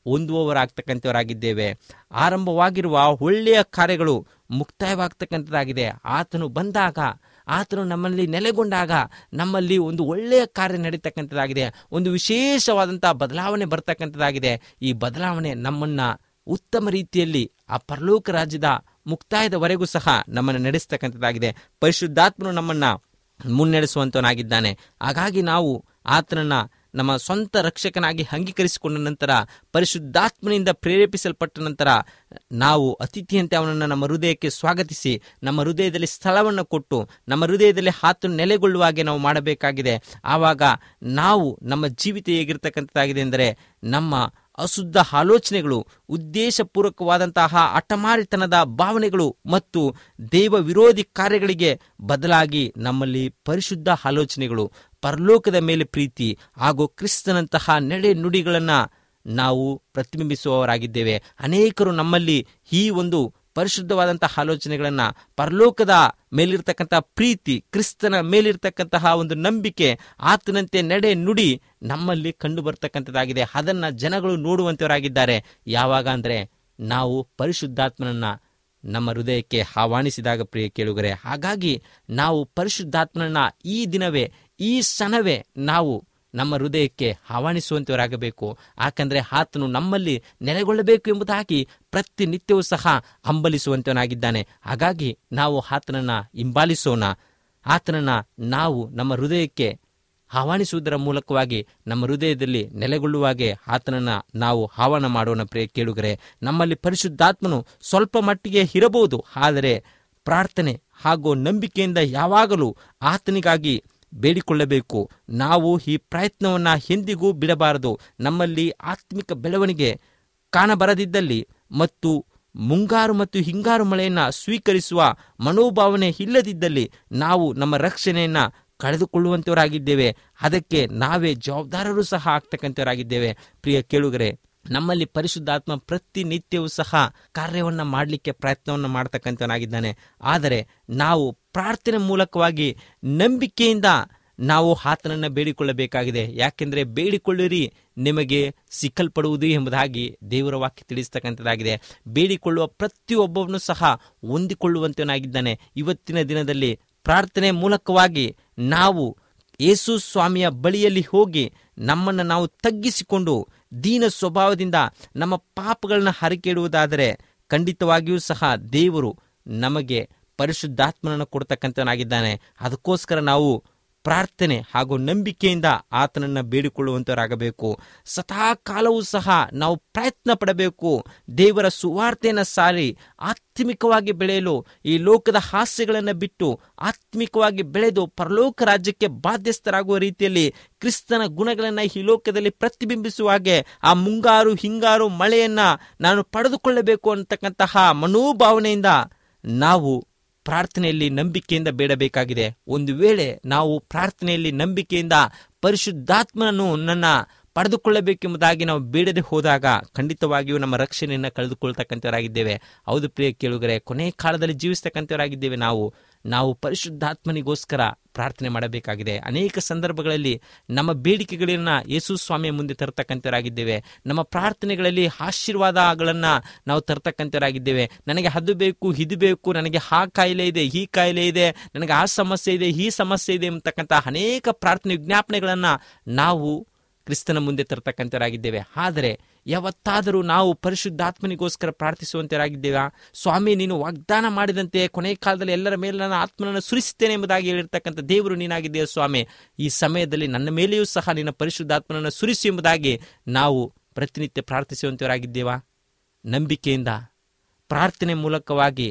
Speaker 3: ಹೊಂದುವವರಾಗ್ತಕ್ಕಂಥವರಾಗಿದ್ದೇವೆ ಆರಂಭವಾಗಿರುವ ಒಳ್ಳೆಯ ಕಾರ್ಯಗಳು ಮುಕ್ತಾಯವಾಗ್ತಕ್ಕಂಥದ್ದಾಗಿದೆ ಆತನು ಬಂದಾಗ ಆತನು ನಮ್ಮಲ್ಲಿ ನೆಲೆಗೊಂಡಾಗ ನಮ್ಮಲ್ಲಿ ಒಂದು ಒಳ್ಳೆಯ ಕಾರ್ಯ ನಡೀತಕ್ಕಂಥದ್ದಾಗಿದೆ ಒಂದು ವಿಶೇಷವಾದಂತಹ ಬದಲಾವಣೆ ಬರ್ತಕ್ಕಂಥದ್ದಾಗಿದೆ ಈ ಬದಲಾವಣೆ ನಮ್ಮನ್ನ ಉತ್ತಮ ರೀತಿಯಲ್ಲಿ ಆ ಪರಲೋಕ ರಾಜ್ಯದ ಮುಕ್ತಾಯದವರೆಗೂ ಸಹ ನಮ್ಮನ್ನು ನಡೆಸ್ತಕ್ಕಂಥದ್ದಾಗಿದೆ ಪರಿಶುದ್ಧಾತ್ಮನು ನಮ್ಮನ್ನ ಮುನ್ನಡೆಸುವಂತವನಾಗಿದ್ದಾನೆ ಹಾಗಾಗಿ ನಾವು ಆತನನ್ನ ನಮ್ಮ ಸ್ವಂತ ರಕ್ಷಕನಾಗಿ ಅಂಗೀಕರಿಸಿಕೊಂಡ ನಂತರ ಪರಿಶುದ್ಧಾತ್ಮನಿಂದ ಪ್ರೇರೇಪಿಸಲ್ಪಟ್ಟ ನಂತರ ನಾವು ಅತಿಥಿಯಂತೆ ಅವನನ್ನು ನಮ್ಮ ಹೃದಯಕ್ಕೆ ಸ್ವಾಗತಿಸಿ ನಮ್ಮ ಹೃದಯದಲ್ಲಿ ಸ್ಥಳವನ್ನು ಕೊಟ್ಟು ನಮ್ಮ ಹೃದಯದಲ್ಲಿ ಆತನು ನೆಲೆಗೊಳ್ಳುವ ಹಾಗೆ ನಾವು ಮಾಡಬೇಕಾಗಿದೆ ಆವಾಗ ನಾವು ನಮ್ಮ ಜೀವಿತ ಹೇಗಿರ್ತಕ್ಕಂಥದ್ದಾಗಿದೆ ಎಂದರೆ ನಮ್ಮ ಅಶುದ್ಧ ಆಲೋಚನೆಗಳು ಉದ್ದೇಶಪೂರ್ವಕವಾದಂತಹ ಹಠಮಾರಿತನದ ಭಾವನೆಗಳು ಮತ್ತು ದೇವ ವಿರೋಧಿ ಕಾರ್ಯಗಳಿಗೆ ಬದಲಾಗಿ ನಮ್ಮಲ್ಲಿ ಪರಿಶುದ್ಧ ಆಲೋಚನೆಗಳು ಪರಲೋಕದ ಮೇಲೆ ಪ್ರೀತಿ ಹಾಗೂ ಕ್ರಿಸ್ತನಂತಹ ನಡೆ ನುಡಿಗಳನ್ನು ನಾವು ಪ್ರತಿಬಿಂಬಿಸುವವರಾಗಿದ್ದೇವೆ ಅನೇಕರು ನಮ್ಮಲ್ಲಿ ಈ ಒಂದು ಪರಿಶುದ್ಧವಾದಂತಹ ಆಲೋಚನೆಗಳನ್ನ ಪರಲೋಕದ ಮೇಲಿರ್ತಕ್ಕಂತಹ ಪ್ರೀತಿ ಕ್ರಿಸ್ತನ ಮೇಲಿರ್ತಕ್ಕಂತಹ ಒಂದು ನಂಬಿಕೆ ಆತನಂತೆ ನಡೆ ನುಡಿ ನಮ್ಮಲ್ಲಿ ಕಂಡು ಬರ್ತಕ್ಕಂಥದ್ದಾಗಿದೆ ಅದನ್ನ ಜನಗಳು ನೋಡುವಂತವರಾಗಿದ್ದಾರೆ ಯಾವಾಗ ಅಂದ್ರೆ ನಾವು ಪರಿಶುದ್ಧಾತ್ಮನನ್ನ ನಮ್ಮ ಹೃದಯಕ್ಕೆ ಆಹ್ವಾನಿಸಿದಾಗ ಪ್ರಿಯ ಕೇಳುಗರೆ ಹಾಗಾಗಿ ನಾವು ಪರಿಶುದ್ಧಾತ್ಮನನ್ನ ಈ ದಿನವೇ ಈ ಕ್ಷಣವೇ ನಾವು ನಮ್ಮ ಹೃದಯಕ್ಕೆ ಆಹ್ವಾನಿಸುವಂತವರಾಗಬೇಕು ಯಾಕಂದ್ರೆ ಆತನು ನಮ್ಮಲ್ಲಿ ನೆಲೆಗೊಳ್ಳಬೇಕು ಎಂಬುದಾಗಿ ಪ್ರತಿನಿತ್ಯವೂ ಸಹ ಹಂಬಲಿಸುವಂತವನಾಗಿದ್ದಾನೆ ಹಾಗಾಗಿ ನಾವು ಆತನನ್ನ ಹಿಂಬಾಲಿಸೋಣ ಆತನನ್ನ ನಾವು ನಮ್ಮ ಹೃದಯಕ್ಕೆ ಆಹ್ವಾನಿಸುವುದರ ಮೂಲಕವಾಗಿ ನಮ್ಮ ಹೃದಯದಲ್ಲಿ ನೆಲೆಗೊಳ್ಳುವಾಗೆ ಆತನನ್ನ ನಾವು ಆಹ್ವಾನ ಮಾಡೋಣ ಪ್ರಿಯ ಕೇಳುಗರೆ ನಮ್ಮಲ್ಲಿ ಪರಿಶುದ್ಧಾತ್ಮನು ಸ್ವಲ್ಪ ಮಟ್ಟಿಗೆ ಇರಬಹುದು ಆದರೆ ಪ್ರಾರ್ಥನೆ ಹಾಗೂ ನಂಬಿಕೆಯಿಂದ ಯಾವಾಗಲೂ ಆತನಿಗಾಗಿ ಬೇಡಿಕೊಳ್ಳಬೇಕು ನಾವು ಈ ಪ್ರಯತ್ನವನ್ನ ಎಂದಿಗೂ ಬಿಡಬಾರದು ನಮ್ಮಲ್ಲಿ ಆತ್ಮಿಕ ಬೆಳವಣಿಗೆ ಕಾಣಬರದಿದ್ದಲ್ಲಿ ಮತ್ತು ಮುಂಗಾರು ಮತ್ತು ಹಿಂಗಾರು ಮಳೆಯನ್ನ ಸ್ವೀಕರಿಸುವ ಮನೋಭಾವನೆ ಇಲ್ಲದಿದ್ದಲ್ಲಿ ನಾವು ನಮ್ಮ ರಕ್ಷಣೆಯನ್ನ ಕಳೆದುಕೊಳ್ಳುವಂತವರಾಗಿದ್ದೇವೆ ಅದಕ್ಕೆ ನಾವೇ ಜವಾಬ್ದಾರರು ಸಹ ಆಗ್ತಕ್ಕಂಥವರಾಗಿದ್ದೇವೆ ಪ್ರಿಯ ಕೇಳುಗರೆ ನಮ್ಮಲ್ಲಿ ಪರಿಶುದ್ಧಾತ್ಮ ಪ್ರತಿನಿತ್ಯವೂ ಸಹ ಕಾರ್ಯವನ್ನ ಮಾಡಲಿಕ್ಕೆ ಪ್ರಯತ್ನವನ್ನ ಮಾಡ್ತಕ್ಕಂಥವನಾಗಿದ್ದಾನೆ ಆದರೆ ನಾವು ಪ್ರಾರ್ಥನೆ ಮೂಲಕವಾಗಿ ನಂಬಿಕೆಯಿಂದ ನಾವು ಆತನನ್ನ ಬೇಡಿಕೊಳ್ಳಬೇಕಾಗಿದೆ ಯಾಕೆಂದ್ರೆ ಬೇಡಿಕೊಳ್ಳಿರಿ ನಿಮಗೆ ಸಿಕ್ಕಲ್ಪಡುವುದು ಎಂಬುದಾಗಿ ದೇವರ ವಾಕ್ಯ ತಿಳಿಸ್ತಕ್ಕಂಥದ್ದಾಗಿದೆ ಬೇಡಿಕೊಳ್ಳುವ ಪ್ರತಿಯೊಬ್ಬವನು ಸಹ ಹೊಂದಿಕೊಳ್ಳುವಂತನಾಗಿದ್ದಾನೆ ಇವತ್ತಿನ ದಿನದಲ್ಲಿ ಪ್ರಾರ್ಥನೆ ಮೂಲಕವಾಗಿ ನಾವು ಯೇಸು ಸ್ವಾಮಿಯ ಬಳಿಯಲ್ಲಿ ಹೋಗಿ ನಮ್ಮನ್ನು ನಾವು ತಗ್ಗಿಸಿಕೊಂಡು ದೀನ ಸ್ವಭಾವದಿಂದ ನಮ್ಮ ಪಾಪಗಳನ್ನ ಹರಿಕೆಡುವುದಾದರೆ ಖಂಡಿತವಾಗಿಯೂ ಸಹ ದೇವರು ನಮಗೆ ಪರಿಶುದ್ಧಾತ್ಮನನ್ನು ಕೊಡ್ತಕ್ಕಂಥನಾಗಿದ್ದಾನೆ ಅದಕ್ಕೋಸ್ಕರ ನಾವು ಪ್ರಾರ್ಥನೆ ಹಾಗೂ ನಂಬಿಕೆಯಿಂದ ಆತನನ್ನ ಬೇಡಿಕೊಳ್ಳುವಂತವರಾಗಬೇಕು ಸದಾ ಕಾಲವೂ ಸಹ ನಾವು ಪ್ರಯತ್ನ ಪಡಬೇಕು ದೇವರ ಸುವಾರ್ತೆಯನ್ನು ಸಾರಿ ಆತ್ಮಿಕವಾಗಿ ಬೆಳೆಯಲು ಈ ಲೋಕದ ಹಾಸ್ಯಗಳನ್ನು ಬಿಟ್ಟು ಆತ್ಮಿಕವಾಗಿ ಬೆಳೆದು ಪರಲೋಕ ರಾಜ್ಯಕ್ಕೆ ಬಾಧ್ಯಸ್ಥರಾಗುವ ರೀತಿಯಲ್ಲಿ ಕ್ರಿಸ್ತನ ಗುಣಗಳನ್ನ ಈ ಲೋಕದಲ್ಲಿ ಪ್ರತಿಬಿಂಬಿಸುವ ಹಾಗೆ ಆ ಮುಂಗಾರು ಹಿಂಗಾರು ಮಳೆಯನ್ನ ನಾನು ಪಡೆದುಕೊಳ್ಳಬೇಕು ಅಂತಕ್ಕಂತಹ ಮನೋಭಾವನೆಯಿಂದ ನಾವು ಪ್ರಾರ್ಥನೆಯಲ್ಲಿ ನಂಬಿಕೆಯಿಂದ ಬೇಡಬೇಕಾಗಿದೆ ಒಂದು ವೇಳೆ ನಾವು ಪ್ರಾರ್ಥನೆಯಲ್ಲಿ ನಂಬಿಕೆಯಿಂದ ಪರಿಶುದ್ಧಾತ್ಮನನ್ನು ನನ್ನ ಪಡೆದುಕೊಳ್ಳಬೇಕೆಂಬುದಾಗಿ ನಾವು ಬೇಡದೆ ಹೋದಾಗ ಖಂಡಿತವಾಗಿಯೂ ನಮ್ಮ ರಕ್ಷಣೆಯನ್ನು ಕಳೆದುಕೊಳ್ತಕ್ಕಂಥವರಾಗಿದ್ದೇವೆ ಹೌದು ಪ್ರಿಯ ಕೇಳುಗರೆ ಕೊನೆ ಕಾಲದಲ್ಲಿ ಜೀವಿಸ್ತಕ್ಕಂಥವರಾಗಿದ್ದೇವೆ ನಾವು ನಾವು ಪರಿಶುದ್ಧಾತ್ಮನಿಗೋಸ್ಕರ ಪ್ರಾರ್ಥನೆ ಮಾಡಬೇಕಾಗಿದೆ ಅನೇಕ ಸಂದರ್ಭಗಳಲ್ಲಿ ನಮ್ಮ ಬೇಡಿಕೆಗಳನ್ನ ಯೇಸು ಸ್ವಾಮಿಯ ಮುಂದೆ ತರ್ತಕ್ಕಂಥವರಾಗಿದ್ದೇವೆ ನಮ್ಮ ಪ್ರಾರ್ಥನೆಗಳಲ್ಲಿ ಆಶೀರ್ವಾದಗಳನ್ನ ನಾವು ತರ್ತಕ್ಕಂಥವರಾಗಿದ್ದೇವೆ ನನಗೆ ಅದು ಬೇಕು ಇದು ಬೇಕು ನನಗೆ ಆ ಕಾಯಿಲೆ ಇದೆ ಈ ಕಾಯಿಲೆ ಇದೆ ನನಗೆ ಆ ಸಮಸ್ಯೆ ಇದೆ ಈ ಸಮಸ್ಯೆ ಇದೆ ಎಂಬತಕ್ಕಂಥ ಅನೇಕ ಪ್ರಾರ್ಥನೆ ವಿಜ್ಞಾಪನೆಗಳನ್ನ ನಾವು ಕ್ರಿಸ್ತನ ಮುಂದೆ ತರ್ತಕ್ಕಂಥವರಾಗಿದ್ದೇವೆ ಆದರೆ ಯಾವತ್ತಾದರೂ ನಾವು ಪರಿಶುದ್ಧಾತ್ಮನಿಗೋಸ್ಕರ ಪ್ರಾರ್ಥಿಸುವಂತರಾಗಿದ್ದೇವಾ ಸ್ವಾಮಿ ನೀನು ವಾಗ್ದಾನ ಮಾಡಿದಂತೆ ಕೊನೆ ಕಾಲದಲ್ಲಿ ಎಲ್ಲರ ಮೇಲೆ ನನ್ನ ಆತ್ಮನನ್ನು ಸುರಿಸುತ್ತೇನೆ ಎಂಬುದಾಗಿ ಹೇಳಿರ್ತಕ್ಕಂಥ ದೇವರು ನೀನಾಗಿದ್ದೀಯ ಸ್ವಾಮಿ ಈ ಸಮಯದಲ್ಲಿ ನನ್ನ ಮೇಲೆಯೂ ಸಹ ನಿನ್ನ ಪರಿಶುದ್ಧಾತ್ಮನನ್ನು ಸುರಿಸು ಎಂಬುದಾಗಿ ನಾವು ಪ್ರತಿನಿತ್ಯ ಪ್ರಾರ್ಥಿಸುವಂತವರಾಗಿದ್ದೇವಾ ನಂಬಿಕೆಯಿಂದ ಪ್ರಾರ್ಥನೆ ಮೂಲಕವಾಗಿ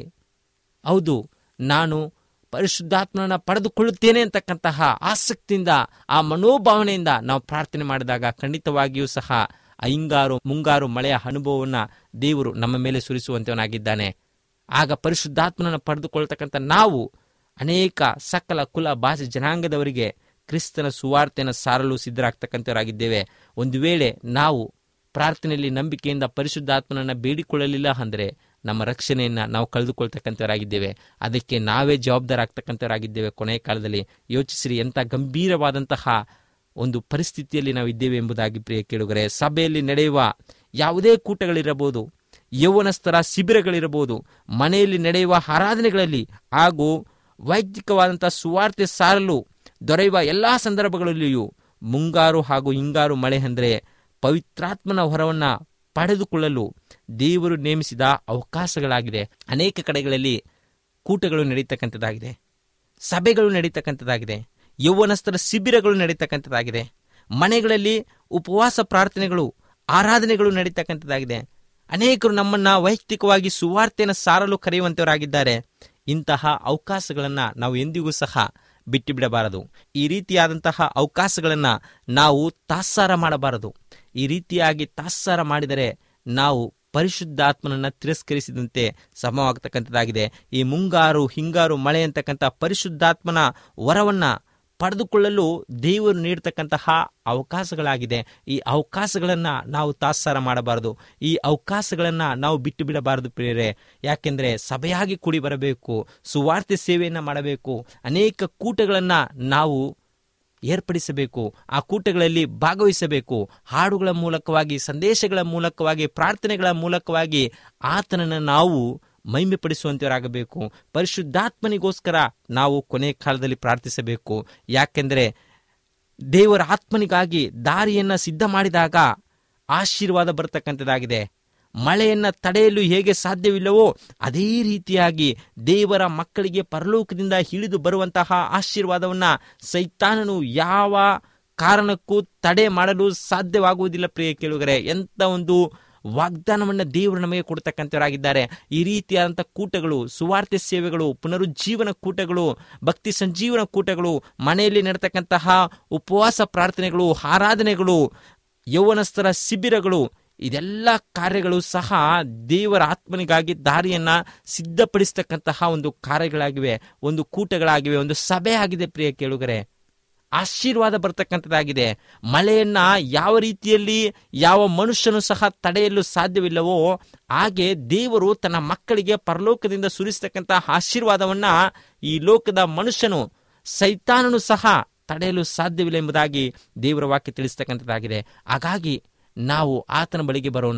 Speaker 3: ಹೌದು ನಾನು ಪರಿಶುದ್ಧಾತ್ಮನ ಪಡೆದುಕೊಳ್ಳುತ್ತೇನೆ ಅಂತಕ್ಕಂತಹ ಆಸಕ್ತಿಯಿಂದ ಆ ಮನೋಭಾವನೆಯಿಂದ ನಾವು ಪ್ರಾರ್ಥನೆ ಮಾಡಿದಾಗ ಖಂಡಿತವಾಗಿಯೂ ಸಹ ಆ ಹಿಂಗಾರು ಮುಂಗಾರು ಮಳೆಯ ಅನುಭವವನ್ನು ದೇವರು ನಮ್ಮ ಮೇಲೆ ಸುರಿಸುವಂತವನಾಗಿದ್ದಾನೆ ಆಗ ಪರಿಶುದ್ಧಾತ್ಮನನ್ನು ಪಡೆದುಕೊಳ್ತಕ್ಕಂಥ ನಾವು ಅನೇಕ ಸಕಲ ಕುಲ ಭಾಷೆ ಜನಾಂಗದವರಿಗೆ ಕ್ರಿಸ್ತನ ಸುವಾರ್ತೆಯನ್ನು ಸಾರಲು ಸಿದ್ಧರಾಗ್ತಕ್ಕಂಥವರಾಗಿದ್ದೇವೆ ಒಂದು ವೇಳೆ ನಾವು ಪ್ರಾರ್ಥನೆಯಲ್ಲಿ ನಂಬಿಕೆಯಿಂದ ಪರಿಶುದ್ಧಾತ್ಮನನ್ನು ಬೇಡಿಕೊಳ್ಳಲಿಲ್ಲ ಅಂದರೆ ನಮ್ಮ ರಕ್ಷಣೆಯನ್ನ ನಾವು ಕಳೆದುಕೊಳ್ತಕ್ಕಂಥವರಾಗಿದ್ದೇವೆ ಅದಕ್ಕೆ ನಾವೇ ಜವಾಬ್ದಾರಾಗ್ತಕ್ಕಂಥವರಾಗಿದ್ದೇವೆ ಕೊನೆಯ ಕಾಲದಲ್ಲಿ ಯೋಚಿಸಿರಿ ಎಂಥ ಗಂಭೀರವಾದಂತಹ ಒಂದು ಪರಿಸ್ಥಿತಿಯಲ್ಲಿ ನಾವು ಇದ್ದೇವೆ ಎಂಬುದಾಗಿ ಪ್ರಿಯ ಕೇಳುಗರೆ ಸಭೆಯಲ್ಲಿ ನಡೆಯುವ ಯಾವುದೇ ಕೂಟಗಳಿರಬಹುದು ಯೌವನಸ್ಥರ ಶಿಬಿರಗಳಿರಬಹುದು ಮನೆಯಲ್ಲಿ ನಡೆಯುವ ಆರಾಧನೆಗಳಲ್ಲಿ ಹಾಗೂ ವೈಯಕ್ತಿಕವಾದಂತಹ ಸುವಾರ್ತೆ ಸಾರಲು ದೊರೆಯುವ ಎಲ್ಲಾ ಸಂದರ್ಭಗಳಲ್ಲಿಯೂ ಮುಂಗಾರು ಹಾಗೂ ಹಿಂಗಾರು ಮಳೆ ಅಂದರೆ ಪವಿತ್ರಾತ್ಮನ ಹೊರವನ್ನ ಪಡೆದುಕೊಳ್ಳಲು ದೇವರು ನೇಮಿಸಿದ ಅವಕಾಶಗಳಾಗಿದೆ ಅನೇಕ ಕಡೆಗಳಲ್ಲಿ ಕೂಟಗಳು ನಡೀತಕ್ಕಂಥದ್ದಾಗಿದೆ ಸಭೆಗಳು ನಡೀತಕ್ಕಂಥದ್ದಾಗಿದೆ ಯೌವನಸ್ಥರ ಶಿಬಿರಗಳು ನಡೀತಕ್ಕಂಥದ್ದಾಗಿದೆ ಮನೆಗಳಲ್ಲಿ ಉಪವಾಸ ಪ್ರಾರ್ಥನೆಗಳು ಆರಾಧನೆಗಳು ನಡೀತಕ್ಕಂಥದ್ದಾಗಿದೆ ಅನೇಕರು ನಮ್ಮನ್ನ ವೈಯಕ್ತಿಕವಾಗಿ ಸುವಾರ್ತೆಯನ್ನು ಸಾರಲು ಕರೆಯುವಂತವರಾಗಿದ್ದಾರೆ ಇಂತಹ ಅವಕಾಶಗಳನ್ನ ನಾವು ಎಂದಿಗೂ ಸಹ ಬಿಟ್ಟು ಬಿಡಬಾರದು ಈ ರೀತಿಯಾದಂತಹ ಅವಕಾಶಗಳನ್ನ ನಾವು ತಾತ್ಸಾರ ಮಾಡಬಾರದು ಈ ರೀತಿಯಾಗಿ ತಾತ್ಸಾರ ಮಾಡಿದರೆ ನಾವು ಪರಿಶುದ್ಧಾತ್ಮನನ್ನ ತಿರಸ್ಕರಿಸಿದಂತೆ ಸಮವಾಗತಕ್ಕಂಥದ್ದಾಗಿದೆ ಈ ಮುಂಗಾರು ಹಿಂಗಾರು ಮಳೆ ಅಂತಕ್ಕಂಥ ಪರಿಶುದ್ಧಾತ್ಮನ ವರವನ್ನ ಪಡೆದುಕೊಳ್ಳಲು ದೇವರು ನೀಡತಕ್ಕಂತಹ ಅವಕಾಶಗಳಾಗಿದೆ ಈ ಅವಕಾಶಗಳನ್ನು ನಾವು ತಾತ್ಸಾರ ಮಾಡಬಾರದು ಈ ಅವಕಾಶಗಳನ್ನು ನಾವು ಬಿಟ್ಟು ಬಿಡಬಾರದು ಪ್ರಿಯರೇ ಯಾಕೆಂದರೆ ಸಭೆಯಾಗಿ ಕೂಡಿ ಬರಬೇಕು ಸುವಾರ್ತೆ ಸೇವೆಯನ್ನು ಮಾಡಬೇಕು ಅನೇಕ ಕೂಟಗಳನ್ನು ನಾವು ಏರ್ಪಡಿಸಬೇಕು ಆ ಕೂಟಗಳಲ್ಲಿ ಭಾಗವಹಿಸಬೇಕು ಹಾಡುಗಳ ಮೂಲಕವಾಗಿ ಸಂದೇಶಗಳ ಮೂಲಕವಾಗಿ ಪ್ರಾರ್ಥನೆಗಳ ಮೂಲಕವಾಗಿ ಆತನನ್ನು ನಾವು ಮಹಿಮೆಪಡಿಸುವಂತವರಾಗಬೇಕು ಪರಿಶುದ್ಧಾತ್ಮನಿಗೋಸ್ಕರ ನಾವು ಕೊನೆ ಕಾಲದಲ್ಲಿ ಪ್ರಾರ್ಥಿಸಬೇಕು ಯಾಕೆಂದರೆ ದೇವರ ಆತ್ಮನಿಗಾಗಿ ದಾರಿಯನ್ನು ಸಿದ್ಧ ಮಾಡಿದಾಗ ಆಶೀರ್ವಾದ ಬರತಕ್ಕಂಥದ್ದಾಗಿದೆ ಮಳೆಯನ್ನು ತಡೆಯಲು ಹೇಗೆ ಸಾಧ್ಯವಿಲ್ಲವೋ ಅದೇ ರೀತಿಯಾಗಿ ದೇವರ ಮಕ್ಕಳಿಗೆ ಪರಲೋಕದಿಂದ ಇಳಿದು ಬರುವಂತಹ ಆಶೀರ್ವಾದವನ್ನು ಸೈತಾನನು ಯಾವ ಕಾರಣಕ್ಕೂ ತಡೆ ಮಾಡಲು ಸಾಧ್ಯವಾಗುವುದಿಲ್ಲ ಪ್ರಿಯ ಕೇಳುಗರೆ ಎಂಥ ಒಂದು ವಾಗ್ದಾನವನ್ನು ದೇವರು ನಮಗೆ ಕೊಡ್ತಕ್ಕಂಥವರಾಗಿದ್ದಾರೆ ಈ ರೀತಿಯಾದಂಥ ಕೂಟಗಳು ಸುವಾರ್ತೆ ಸೇವೆಗಳು ಪುನರುಜ್ಜೀವನ ಕೂಟಗಳು ಭಕ್ತಿ ಸಂಜೀವನ ಕೂಟಗಳು ಮನೆಯಲ್ಲಿ ನಡೆತಕ್ಕಂತಹ ಉಪವಾಸ ಪ್ರಾರ್ಥನೆಗಳು ಆರಾಧನೆಗಳು ಯೌವನಸ್ಥರ ಶಿಬಿರಗಳು ಇದೆಲ್ಲ ಕಾರ್ಯಗಳು ಸಹ ದೇವರ ಆತ್ಮನಿಗಾಗಿ ದಾರಿಯನ್ನ ಸಿದ್ಧಪಡಿಸ್ತಕ್ಕಂತಹ ಒಂದು ಕಾರ್ಯಗಳಾಗಿವೆ ಒಂದು ಕೂಟಗಳಾಗಿವೆ ಒಂದು ಸಭೆ ಆಗಿದೆ ಪ್ರಿಯ ಕೇಳುಗರೆ ಆಶೀರ್ವಾದ ಬರ್ತಕ್ಕಂಥದ್ದಾಗಿದೆ ಮಳೆಯನ್ನ ಯಾವ ರೀತಿಯಲ್ಲಿ ಯಾವ ಮನುಷ್ಯನು ಸಹ ತಡೆಯಲು ಸಾಧ್ಯವಿಲ್ಲವೋ ಹಾಗೆ ದೇವರು ತನ್ನ ಮಕ್ಕಳಿಗೆ ಪರಲೋಕದಿಂದ ಸುರಿಸ್ತಕ್ಕಂತಹ ಆಶೀರ್ವಾದವನ್ನ ಈ ಲೋಕದ ಮನುಷ್ಯನು ಸೈತಾನನು ಸಹ ತಡೆಯಲು ಸಾಧ್ಯವಿಲ್ಲ ಎಂಬುದಾಗಿ ದೇವರ ವಾಕ್ಯ ತಿಳಿಸ್ತಕ್ಕಂಥದ್ದಾಗಿದೆ ಹಾಗಾಗಿ ನಾವು ಆತನ ಬಳಿಗೆ ಬರೋಣ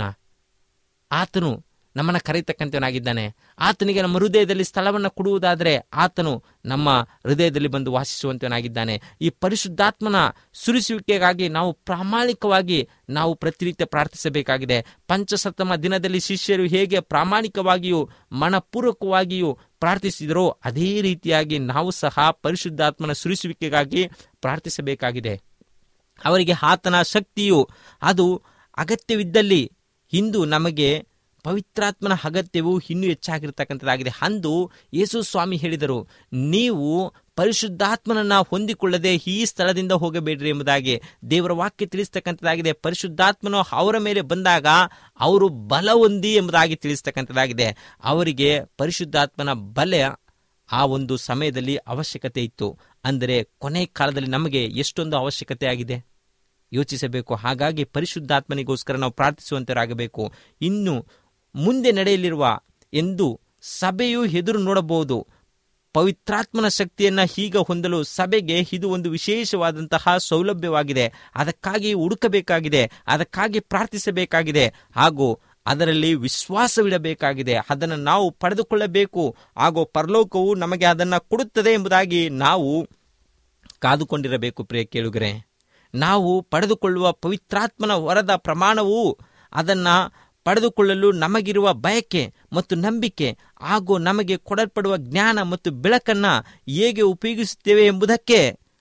Speaker 3: ಆತನು ನಮ್ಮನ್ನು ಕರೆಯತಕ್ಕಂಥವನಾಗಿದ್ದಾನೆ ಆತನಿಗೆ ನಮ್ಮ ಹೃದಯದಲ್ಲಿ ಸ್ಥಳವನ್ನು ಕೊಡುವುದಾದರೆ ಆತನು ನಮ್ಮ ಹೃದಯದಲ್ಲಿ ಬಂದು ವಾಸಿಸುವಂತವನಾಗಿದ್ದಾನೆ ಈ ಪರಿಶುದ್ಧಾತ್ಮನ ಸುರಿಸುವಿಕೆಗಾಗಿ ನಾವು ಪ್ರಾಮಾಣಿಕವಾಗಿ ನಾವು ಪ್ರತಿನಿತ್ಯ ಪ್ರಾರ್ಥಿಸಬೇಕಾಗಿದೆ ಪಂಚಸಪ್ತಮ ದಿನದಲ್ಲಿ ಶಿಷ್ಯರು ಹೇಗೆ ಪ್ರಾಮಾಣಿಕವಾಗಿಯೂ ಮನಪೂರ್ವಕವಾಗಿಯೂ ಪ್ರಾರ್ಥಿಸಿದರೋ ಅದೇ ರೀತಿಯಾಗಿ ನಾವು ಸಹ ಪರಿಶುದ್ಧಾತ್ಮನ ಸುರಿಸುವಿಕೆಗಾಗಿ ಪ್ರಾರ್ಥಿಸಬೇಕಾಗಿದೆ ಅವರಿಗೆ ಆತನ ಶಕ್ತಿಯು ಅದು ಅಗತ್ಯವಿದ್ದಲ್ಲಿ ಇಂದು ನಮಗೆ ಪವಿತ್ರಾತ್ಮನ ಅಗತ್ಯವು ಇನ್ನೂ ಹೆಚ್ಚಾಗಿರ್ತಕ್ಕಂಥದ್ದಾಗಿದೆ ಅಂದು ಯೇಸು ಸ್ವಾಮಿ ಹೇಳಿದರು ನೀವು ಪರಿಶುದ್ಧಾತ್ಮನನ್ನ ಹೊಂದಿಕೊಳ್ಳದೆ ಈ ಸ್ಥಳದಿಂದ ಹೋಗಬೇಡ್ರಿ ಎಂಬುದಾಗಿ ದೇವರ ವಾಕ್ಯ ತಿಳಿಸ್ತಕ್ಕಂಥದ್ದಾಗಿದೆ ಪರಿಶುದ್ಧಾತ್ಮನು ಅವರ ಮೇಲೆ ಬಂದಾಗ ಅವರು ಬಲ ಹೊಂದಿ ಎಂಬುದಾಗಿ ತಿಳಿಸ್ತಕ್ಕಂಥದ್ದಾಗಿದೆ ಅವರಿಗೆ ಪರಿಶುದ್ಧಾತ್ಮನ ಬಲ ಆ ಒಂದು ಸಮಯದಲ್ಲಿ ಅವಶ್ಯಕತೆ ಇತ್ತು ಅಂದರೆ ಕೊನೆ ಕಾಲದಲ್ಲಿ ನಮಗೆ ಎಷ್ಟೊಂದು ಅವಶ್ಯಕತೆ ಆಗಿದೆ ಯೋಚಿಸಬೇಕು ಹಾಗಾಗಿ ಪರಿಶುದ್ಧಾತ್ಮನಿಗೋಸ್ಕರ ನಾವು ಪ್ರಾರ್ಥಿಸುವಂತರಾಗಬೇಕು ಇನ್ನು ಮುಂದೆ ನಡೆಯಲಿರುವ ಎಂದು ಸಭೆಯು ಎದುರು ನೋಡಬಹುದು ಪವಿತ್ರಾತ್ಮನ ಶಕ್ತಿಯನ್ನ ಈಗ ಹೊಂದಲು ಸಭೆಗೆ ಇದು ಒಂದು ವಿಶೇಷವಾದಂತಹ ಸೌಲಭ್ಯವಾಗಿದೆ ಅದಕ್ಕಾಗಿ ಹುಡುಕಬೇಕಾಗಿದೆ ಅದಕ್ಕಾಗಿ ಪ್ರಾರ್ಥಿಸಬೇಕಾಗಿದೆ ಹಾಗೂ ಅದರಲ್ಲಿ ವಿಶ್ವಾಸವಿಡಬೇಕಾಗಿದೆ ಅದನ್ನು ನಾವು ಪಡೆದುಕೊಳ್ಳಬೇಕು ಹಾಗೂ ಪರಲೋಕವು ನಮಗೆ ಅದನ್ನು ಕೊಡುತ್ತದೆ ಎಂಬುದಾಗಿ ನಾವು ಕಾದುಕೊಂಡಿರಬೇಕು ಪ್ರಿಯ ಕೇಳುಗರೆ ನಾವು ಪಡೆದುಕೊಳ್ಳುವ ಪವಿತ್ರಾತ್ಮನ ವರದ ಪ್ರಮಾಣವು ಅದನ್ನ ಪಡೆದುಕೊಳ್ಳಲು ನಮಗಿರುವ ಬಯಕೆ ಮತ್ತು ನಂಬಿಕೆ ಹಾಗೂ ನಮಗೆ ಕೊಡಲ್ಪಡುವ ಜ್ಞಾನ ಮತ್ತು ಬೆಳಕನ್ನ ಹೇಗೆ ಉಪಯೋಗಿಸುತ್ತೇವೆ ಎಂಬುದಕ್ಕೆ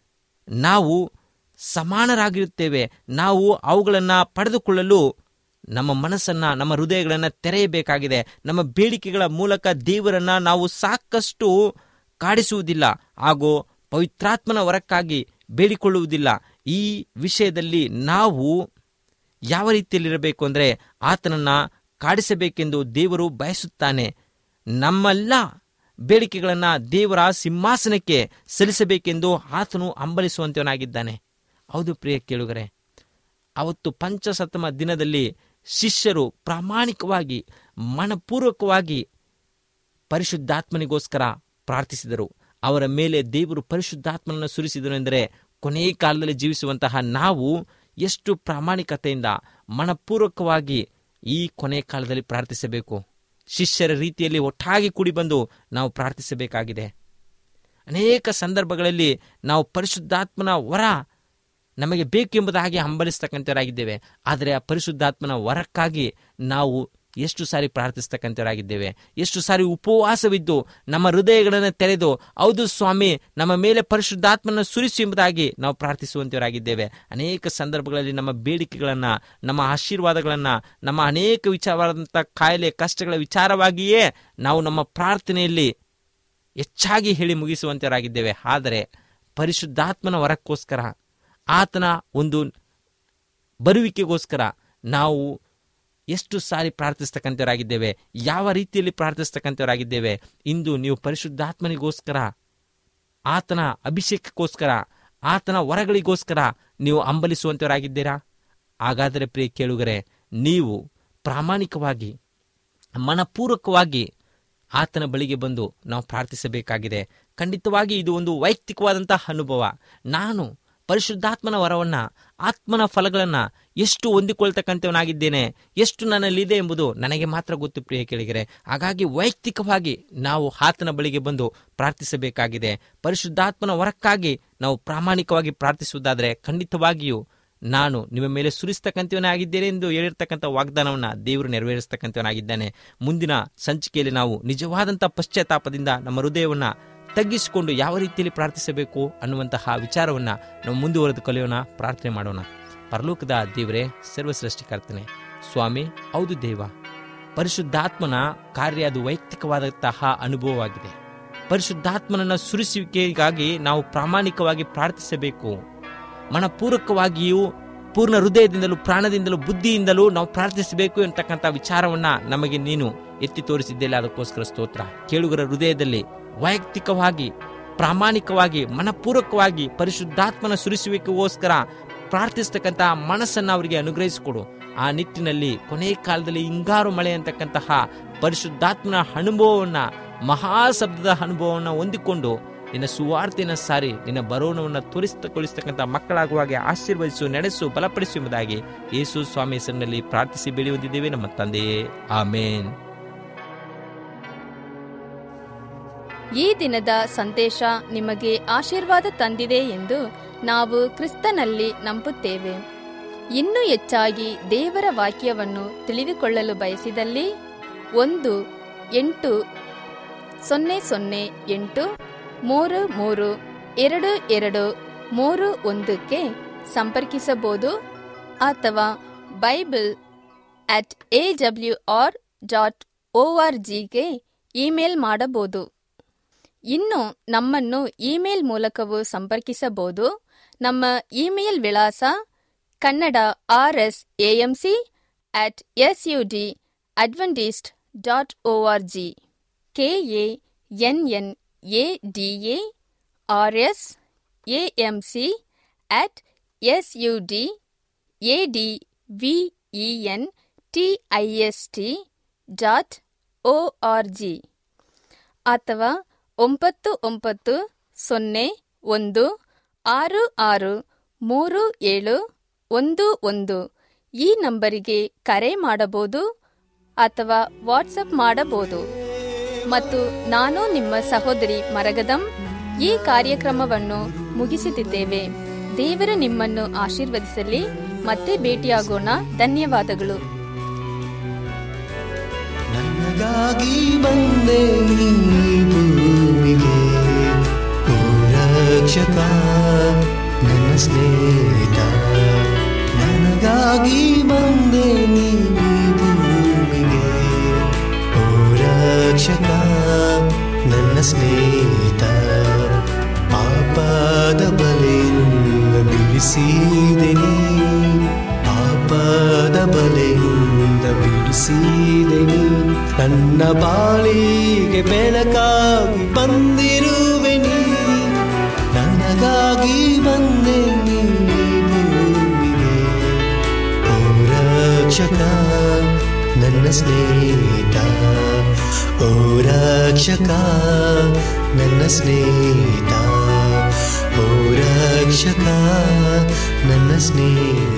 Speaker 3: ನಾವು ಸಮಾನರಾಗಿರುತ್ತೇವೆ ನಾವು ಅವುಗಳನ್ನು ಪಡೆದುಕೊಳ್ಳಲು ನಮ್ಮ ಮನಸ್ಸನ್ನ ನಮ್ಮ ಹೃದಯಗಳನ್ನು ತೆರೆಯಬೇಕಾಗಿದೆ ನಮ್ಮ ಬೇಡಿಕೆಗಳ ಮೂಲಕ ದೇವರನ್ನ ನಾವು ಸಾಕಷ್ಟು ಕಾಡಿಸುವುದಿಲ್ಲ ಹಾಗೂ ಪವಿತ್ರಾತ್ಮನ ಹೊರಕ್ಕಾಗಿ ಬೇಡಿಕೊಳ್ಳುವುದಿಲ್ಲ ಈ ವಿಷಯದಲ್ಲಿ ನಾವು ಯಾವ ರೀತಿಯಲ್ಲಿರಬೇಕು ಅಂದರೆ ಆತನನ್ನ ಕಾಡಿಸಬೇಕೆಂದು ದೇವರು ಬಯಸುತ್ತಾನೆ ನಮ್ಮೆಲ್ಲ ಬೇಡಿಕೆಗಳನ್ನು ದೇವರ ಸಿಂಹಾಸನಕ್ಕೆ ಸಲ್ಲಿಸಬೇಕೆಂದು ಆತನು ಹಂಬಲಿಸುವಂತವನಾಗಿದ್ದಾನೆ ಹೌದು ಪ್ರಿಯ ಕೇಳುಗರೆ ಅವತ್ತು ಪಂಚಸಪ್ತಮ ದಿನದಲ್ಲಿ ಶಿಷ್ಯರು ಪ್ರಾಮಾಣಿಕವಾಗಿ ಮನಪೂರ್ವಕವಾಗಿ ಪರಿಶುದ್ಧಾತ್ಮನಿಗೋಸ್ಕರ ಪ್ರಾರ್ಥಿಸಿದರು ಅವರ ಮೇಲೆ ದೇವರು ಪರಿಶುದ್ಧಾತ್ಮನನ್ನು ಸುರಿಸಿದರು ಎಂದರೆ ಕೊನೆಯ ಕಾಲದಲ್ಲಿ ಜೀವಿಸುವಂತಹ ನಾವು ಎಷ್ಟು ಪ್ರಾಮಾಣಿಕತೆಯಿಂದ ಮನಪೂರ್ವಕವಾಗಿ ಈ ಕೊನೆಯ ಕಾಲದಲ್ಲಿ ಪ್ರಾರ್ಥಿಸಬೇಕು ಶಿಷ್ಯರ ರೀತಿಯಲ್ಲಿ ಒಟ್ಟಾಗಿ ಕೂಡಿ ಬಂದು ನಾವು ಪ್ರಾರ್ಥಿಸಬೇಕಾಗಿದೆ ಅನೇಕ ಸಂದರ್ಭಗಳಲ್ಲಿ ನಾವು ಪರಿಶುದ್ಧಾತ್ಮನ ವರ ನಮಗೆ ಬೇಕೆಂಬುದಾಗಿ ಹಂಬಲಿಸ್ತಕ್ಕಂಥವರಾಗಿದ್ದೇವೆ ಆದರೆ ಆ ಪರಿಶುದ್ಧಾತ್ಮನ ವರಕ್ಕಾಗಿ ನಾವು ಎಷ್ಟು ಸಾರಿ ಪ್ರಾರ್ಥಿಸ್ತಕ್ಕಂಥವರಾಗಿದ್ದೇವೆ ಎಷ್ಟು ಸಾರಿ ಉಪವಾಸವಿದ್ದು ನಮ್ಮ ಹೃದಯಗಳನ್ನು ತೆರೆದು ಹೌದು ಸ್ವಾಮಿ ನಮ್ಮ ಮೇಲೆ ಪರಿಶುದ್ಧಾತ್ಮನ ಸುರಿಸಿ ಎಂಬುದಾಗಿ ನಾವು ಪ್ರಾರ್ಥಿಸುವಂತವರಾಗಿದ್ದೇವೆ ಅನೇಕ ಸಂದರ್ಭಗಳಲ್ಲಿ ನಮ್ಮ ಬೇಡಿಕೆಗಳನ್ನು ನಮ್ಮ ಆಶೀರ್ವಾದಗಳನ್ನು ನಮ್ಮ ಅನೇಕ ವಿಚಾರವಾದಂಥ ಕಾಯಿಲೆ ಕಷ್ಟಗಳ ವಿಚಾರವಾಗಿಯೇ ನಾವು ನಮ್ಮ ಪ್ರಾರ್ಥನೆಯಲ್ಲಿ ಹೆಚ್ಚಾಗಿ ಹೇಳಿ ಮುಗಿಸುವಂತವರಾಗಿದ್ದೇವೆ ಆದರೆ ಪರಿಶುದ್ಧಾತ್ಮನ ವರಕ್ಕೋಸ್ಕರ ಆತನ ಒಂದು ಬರುವಿಕೆಗೋಸ್ಕರ ನಾವು ಎಷ್ಟು ಸಾರಿ ಪ್ರಾರ್ಥಿಸ್ತಕ್ಕಂಥವರಾಗಿದ್ದೇವೆ ಯಾವ ರೀತಿಯಲ್ಲಿ ಪ್ರಾರ್ಥಿಸ್ತಕ್ಕಂಥವರಾಗಿದ್ದೇವೆ ಇಂದು ನೀವು ಪರಿಶುದ್ಧಾತ್ಮನಿಗೋಸ್ಕರ ಆತನ ಅಭಿಷೇಕಕ್ಕೋಸ್ಕರ ಆತನ ವರಗಳಿಗೋಸ್ಕರ ನೀವು ಹಂಬಲಿಸುವಂತವರಾಗಿದ್ದೀರಾ ಹಾಗಾದರೆ ಪ್ರಿಯ ಕೇಳುಗರೆ ನೀವು ಪ್ರಾಮಾಣಿಕವಾಗಿ ಮನಪೂರ್ವಕವಾಗಿ ಆತನ ಬಳಿಗೆ ಬಂದು ನಾವು ಪ್ರಾರ್ಥಿಸಬೇಕಾಗಿದೆ ಖಂಡಿತವಾಗಿ ಇದು ಒಂದು ವೈಯಕ್ತಿಕವಾದಂತಹ ಅನುಭವ ನಾನು ಪರಿಶುದ್ಧಾತ್ಮನ ವರವನ್ನ ಆತ್ಮನ ಫಲಗಳನ್ನ ಎಷ್ಟು ಹೊಂದಿಕೊಳ್ತಕ್ಕಂಥವನಾಗಿದ್ದೇನೆ ಎಷ್ಟು ನನ್ನಲ್ಲಿದೆ ಎಂಬುದು ನನಗೆ ಮಾತ್ರ ಗೊತ್ತು ಪ್ರಿಯ ಕೇಳಿದರೆ ಹಾಗಾಗಿ ವೈಯಕ್ತಿಕವಾಗಿ ನಾವು ಆತನ ಬಳಿಗೆ ಬಂದು ಪ್ರಾರ್ಥಿಸಬೇಕಾಗಿದೆ ಪರಿಶುದ್ಧಾತ್ಮನ ವರಕ್ಕಾಗಿ ನಾವು ಪ್ರಾಮಾಣಿಕವಾಗಿ ಪ್ರಾರ್ಥಿಸುವುದಾದರೆ ಖಂಡಿತವಾಗಿಯೂ ನಾನು ನಿಮ್ಮ ಮೇಲೆ ಸುರಿಸ್ತಕ್ಕಂಥವನಾಗಿದ್ದೇನೆ ಎಂದು ಹೇಳಿರ್ತಕ್ಕಂಥ ವಾಗ್ದಾನವನ್ನು ದೇವರು ನೆರವೇರಿಸ್ತಕ್ಕಂಥವನಾಗಿದ್ದಾನೆ ಮುಂದಿನ ಸಂಚಿಕೆಯಲ್ಲಿ ನಾವು ನಿಜವಾದಂಥ ಪಶ್ಚಾತ್ತಾಪದಿಂದ ನಮ್ಮ ಹೃದಯವನ್ನು ತಗ್ಗಿಸಿಕೊಂಡು ಯಾವ ರೀತಿಯಲ್ಲಿ ಪ್ರಾರ್ಥಿಸಬೇಕು ಅನ್ನುವಂತಹ ವಿಚಾರವನ್ನು ನಾವು ಮುಂದುವರೆದು ಕಲಿಯೋಣ ಪ್ರಾರ್ಥನೆ ಮಾಡೋಣ ಪರಲೋಕದ ದೇವರೇ ಸರ್ವಸೃಷ್ಟಿಕರ್ತನೆ ಸ್ವಾಮಿ ಹೌದು ದೇವ ಪರಿಶುದ್ಧಾತ್ಮನ ಕಾರ್ಯ ಅದು ವೈಯಕ್ತಿಕವಾದಂತಹ ಅನುಭವವಾಗಿದೆ ಪರಿಶುದ್ಧಾತ್ಮನನ್ನ ಸುರಿಸುವಿಕೆಗಾಗಿ ನಾವು ಪ್ರಾಮಾಣಿಕವಾಗಿ ಪ್ರಾರ್ಥಿಸಬೇಕು ಮನಪೂರ್ವಕವಾಗಿಯೂ ಪೂರ್ಣ ಹೃದಯದಿಂದಲೂ ಪ್ರಾಣದಿಂದಲೂ ಬುದ್ಧಿಯಿಂದಲೂ ನಾವು ಪ್ರಾರ್ಥಿಸಬೇಕು ಎಂತಕ್ಕಂಥ ವಿಚಾರವನ್ನ ನಮಗೆ ನೀನು ಎತ್ತಿ ತೋರಿಸಿದ್ದಿಲ್ಲ ಅದಕ್ಕೋಸ್ಕರ ಸ್ತೋತ್ರ ಕೇಳುಗರ ಹೃದಯದಲ್ಲಿ ವೈಯಕ್ತಿಕವಾಗಿ ಪ್ರಾಮಾಣಿಕವಾಗಿ ಮನಪೂರ್ವಕವಾಗಿ ಪರಿಶುದ್ಧಾತ್ಮನ ಸುರಿಸುವಿಕೆಗೋಸ್ಕರ ಪ್ರಾರ್ಥಿಸ್ತಕ್ಕಂಥ ಮನಸ್ಸನ್ನು ಅವರಿಗೆ ಅನುಗ್ರಹಿಸಿಕೊಡು ಆ ನಿಟ್ಟಿನಲ್ಲಿ ಕೊನೆಯ ಕಾಲದಲ್ಲಿ ಹಿಂಗಾರು ಮಳೆ ಅಂತಕ್ಕಂತಹ ಪರಿಶುದ್ಧಾತ್ಮನ ಅನುಭವವನ್ನ ಮಹಾಶಬ್ದದ ಅನುಭವವನ್ನು ಹೊಂದಿಕೊಂಡು ನಿನ್ನ ಸುವಾರ್ತೆಯನ್ನು ಸಾರಿ ನಿನ್ನ ಬರೋಣವನ್ನು ತೋರಿಸ್ತಗೊಳಿಸ್ತಕ್ಕಂಥ ಮಕ್ಕಳಾಗುವಾಗೆ ಆಶೀರ್ವದಿಸು ನಡೆಸು ಬಲಪಡಿಸು ಎಂಬುದಾಗಿ ಯೇಸು ಸ್ವಾಮಿ ಹೆಸರಿನಲ್ಲಿ ಪ್ರಾರ್ಥಿಸಿ ಬೆಳಿ ಹೊಂದಿದ್ದೇವೆ ನಮ್ಮ ತಂದೆಯೇ ಆಮೇನ್
Speaker 1: ಈ ದಿನದ ಸಂದೇಶ ನಿಮಗೆ ಆಶೀರ್ವಾದ ತಂದಿದೆ ಎಂದು ನಾವು ಕ್ರಿಸ್ತನಲ್ಲಿ ನಂಬುತ್ತೇವೆ ಇನ್ನೂ ಹೆಚ್ಚಾಗಿ ದೇವರ ವಾಕ್ಯವನ್ನು ತಿಳಿದುಕೊಳ್ಳಲು ಬಯಸಿದಲ್ಲಿ ಒಂದು ಎಂಟು ಸೊನ್ನೆ ಸೊನ್ನೆ ಎಂಟು ಮೂರು ಮೂರು ಎರಡು ಎರಡು ಮೂರು ಒಂದಕ್ಕೆ ಸಂಪರ್ಕಿಸಬಹುದು ಅಥವಾ Bible at A W R dot O R ಜಿಗೆ ಇಮೇಲ್ ಮಾಡಬಹುದು ಇನ್ನು ನಮ್ಮನ್ನು ಇಮೇಲ್ ಮೂಲಕವೂ ಸಂಪರ್ಕಿಸಬಹುದು ನಮ್ಮ ಇಮೇಲ್ ವಿಳಾಸ Kannada R S AMC at S U D Adventist dot O R G K A N N A D A R S AMC at S U D A D V E N T I S T dot O R G ಅಥವಾ ಒಂಬತ್ತು ಒಂಬತ್ತು ಸೊನ್ನೆ ಒಂದು ಆರು ಆರು ಮೂರು ಏಳು ಒಂದು ಒಂದು ಈ ನಂಬರಿಗೆ ಕರೆ ಮಾಡಬಹುದು ಅಥವಾ ವಾಟ್ಸಪ್ ಮಾಡಬಹುದು ಮತ್ತು ನಾನು ನಿಮ್ಮ ಸಹೋದರಿ ಮರಗದಂ ಈ ಕಾರ್ಯಕ್ರಮವನ್ನು ಮುಗಿಸುತ್ತಿದ್ದೇವೆ ದೇವರು ನಿಮ್ಮನ್ನು ಆಶೀರ್ವದಿಸಲಿ ಮತ್ತೆ ಭೇಟಿಯಾಗೋಣ ಧನ್ಯವಾದಗಳು
Speaker 2: ನನಗಾಗಿ ಬಂದೆ ಈ ಭೂಮಿಗೆ ಓ ರಕ್ಷಕ ನನ್ನ ಸ್ನೇಹಿತ ನನಗಾಗಿ ಬಂದೆ ನೀ ಈ ಭೂಮಿಗೆ ಓ ರಕ್ಷಕ ನನ್ನ ಸ್ನೇಹಿತ ಪಾಪದ ಬಲೆಯಿಂದ ಬಿಡಿಸಿದೆ ನೀ ಪಾಪದ ಬಲೆಯಿಂದ ಬಿಡಿಸಿದೆ ನೀ ನನ್ನ ಬಾಳಿಗೆ ಬೆಳಕಾಗಿ ಬಂದಿರುವೆ ನೀ ನನಗಾಗಿ ಬಂದೆ ನೀ ಭೂಮಿಗೆ ಓ ರಕ್ಷಕ ನನ್ನ ಸ್ನೇಹಿತ ಓ ರಕ್ಷಕ ನನ್ನ ಸ್ನೇಹಿತ ಓ ರಕ್ಷಕ ನನ್ನ ಸ್ನೇಹಿತ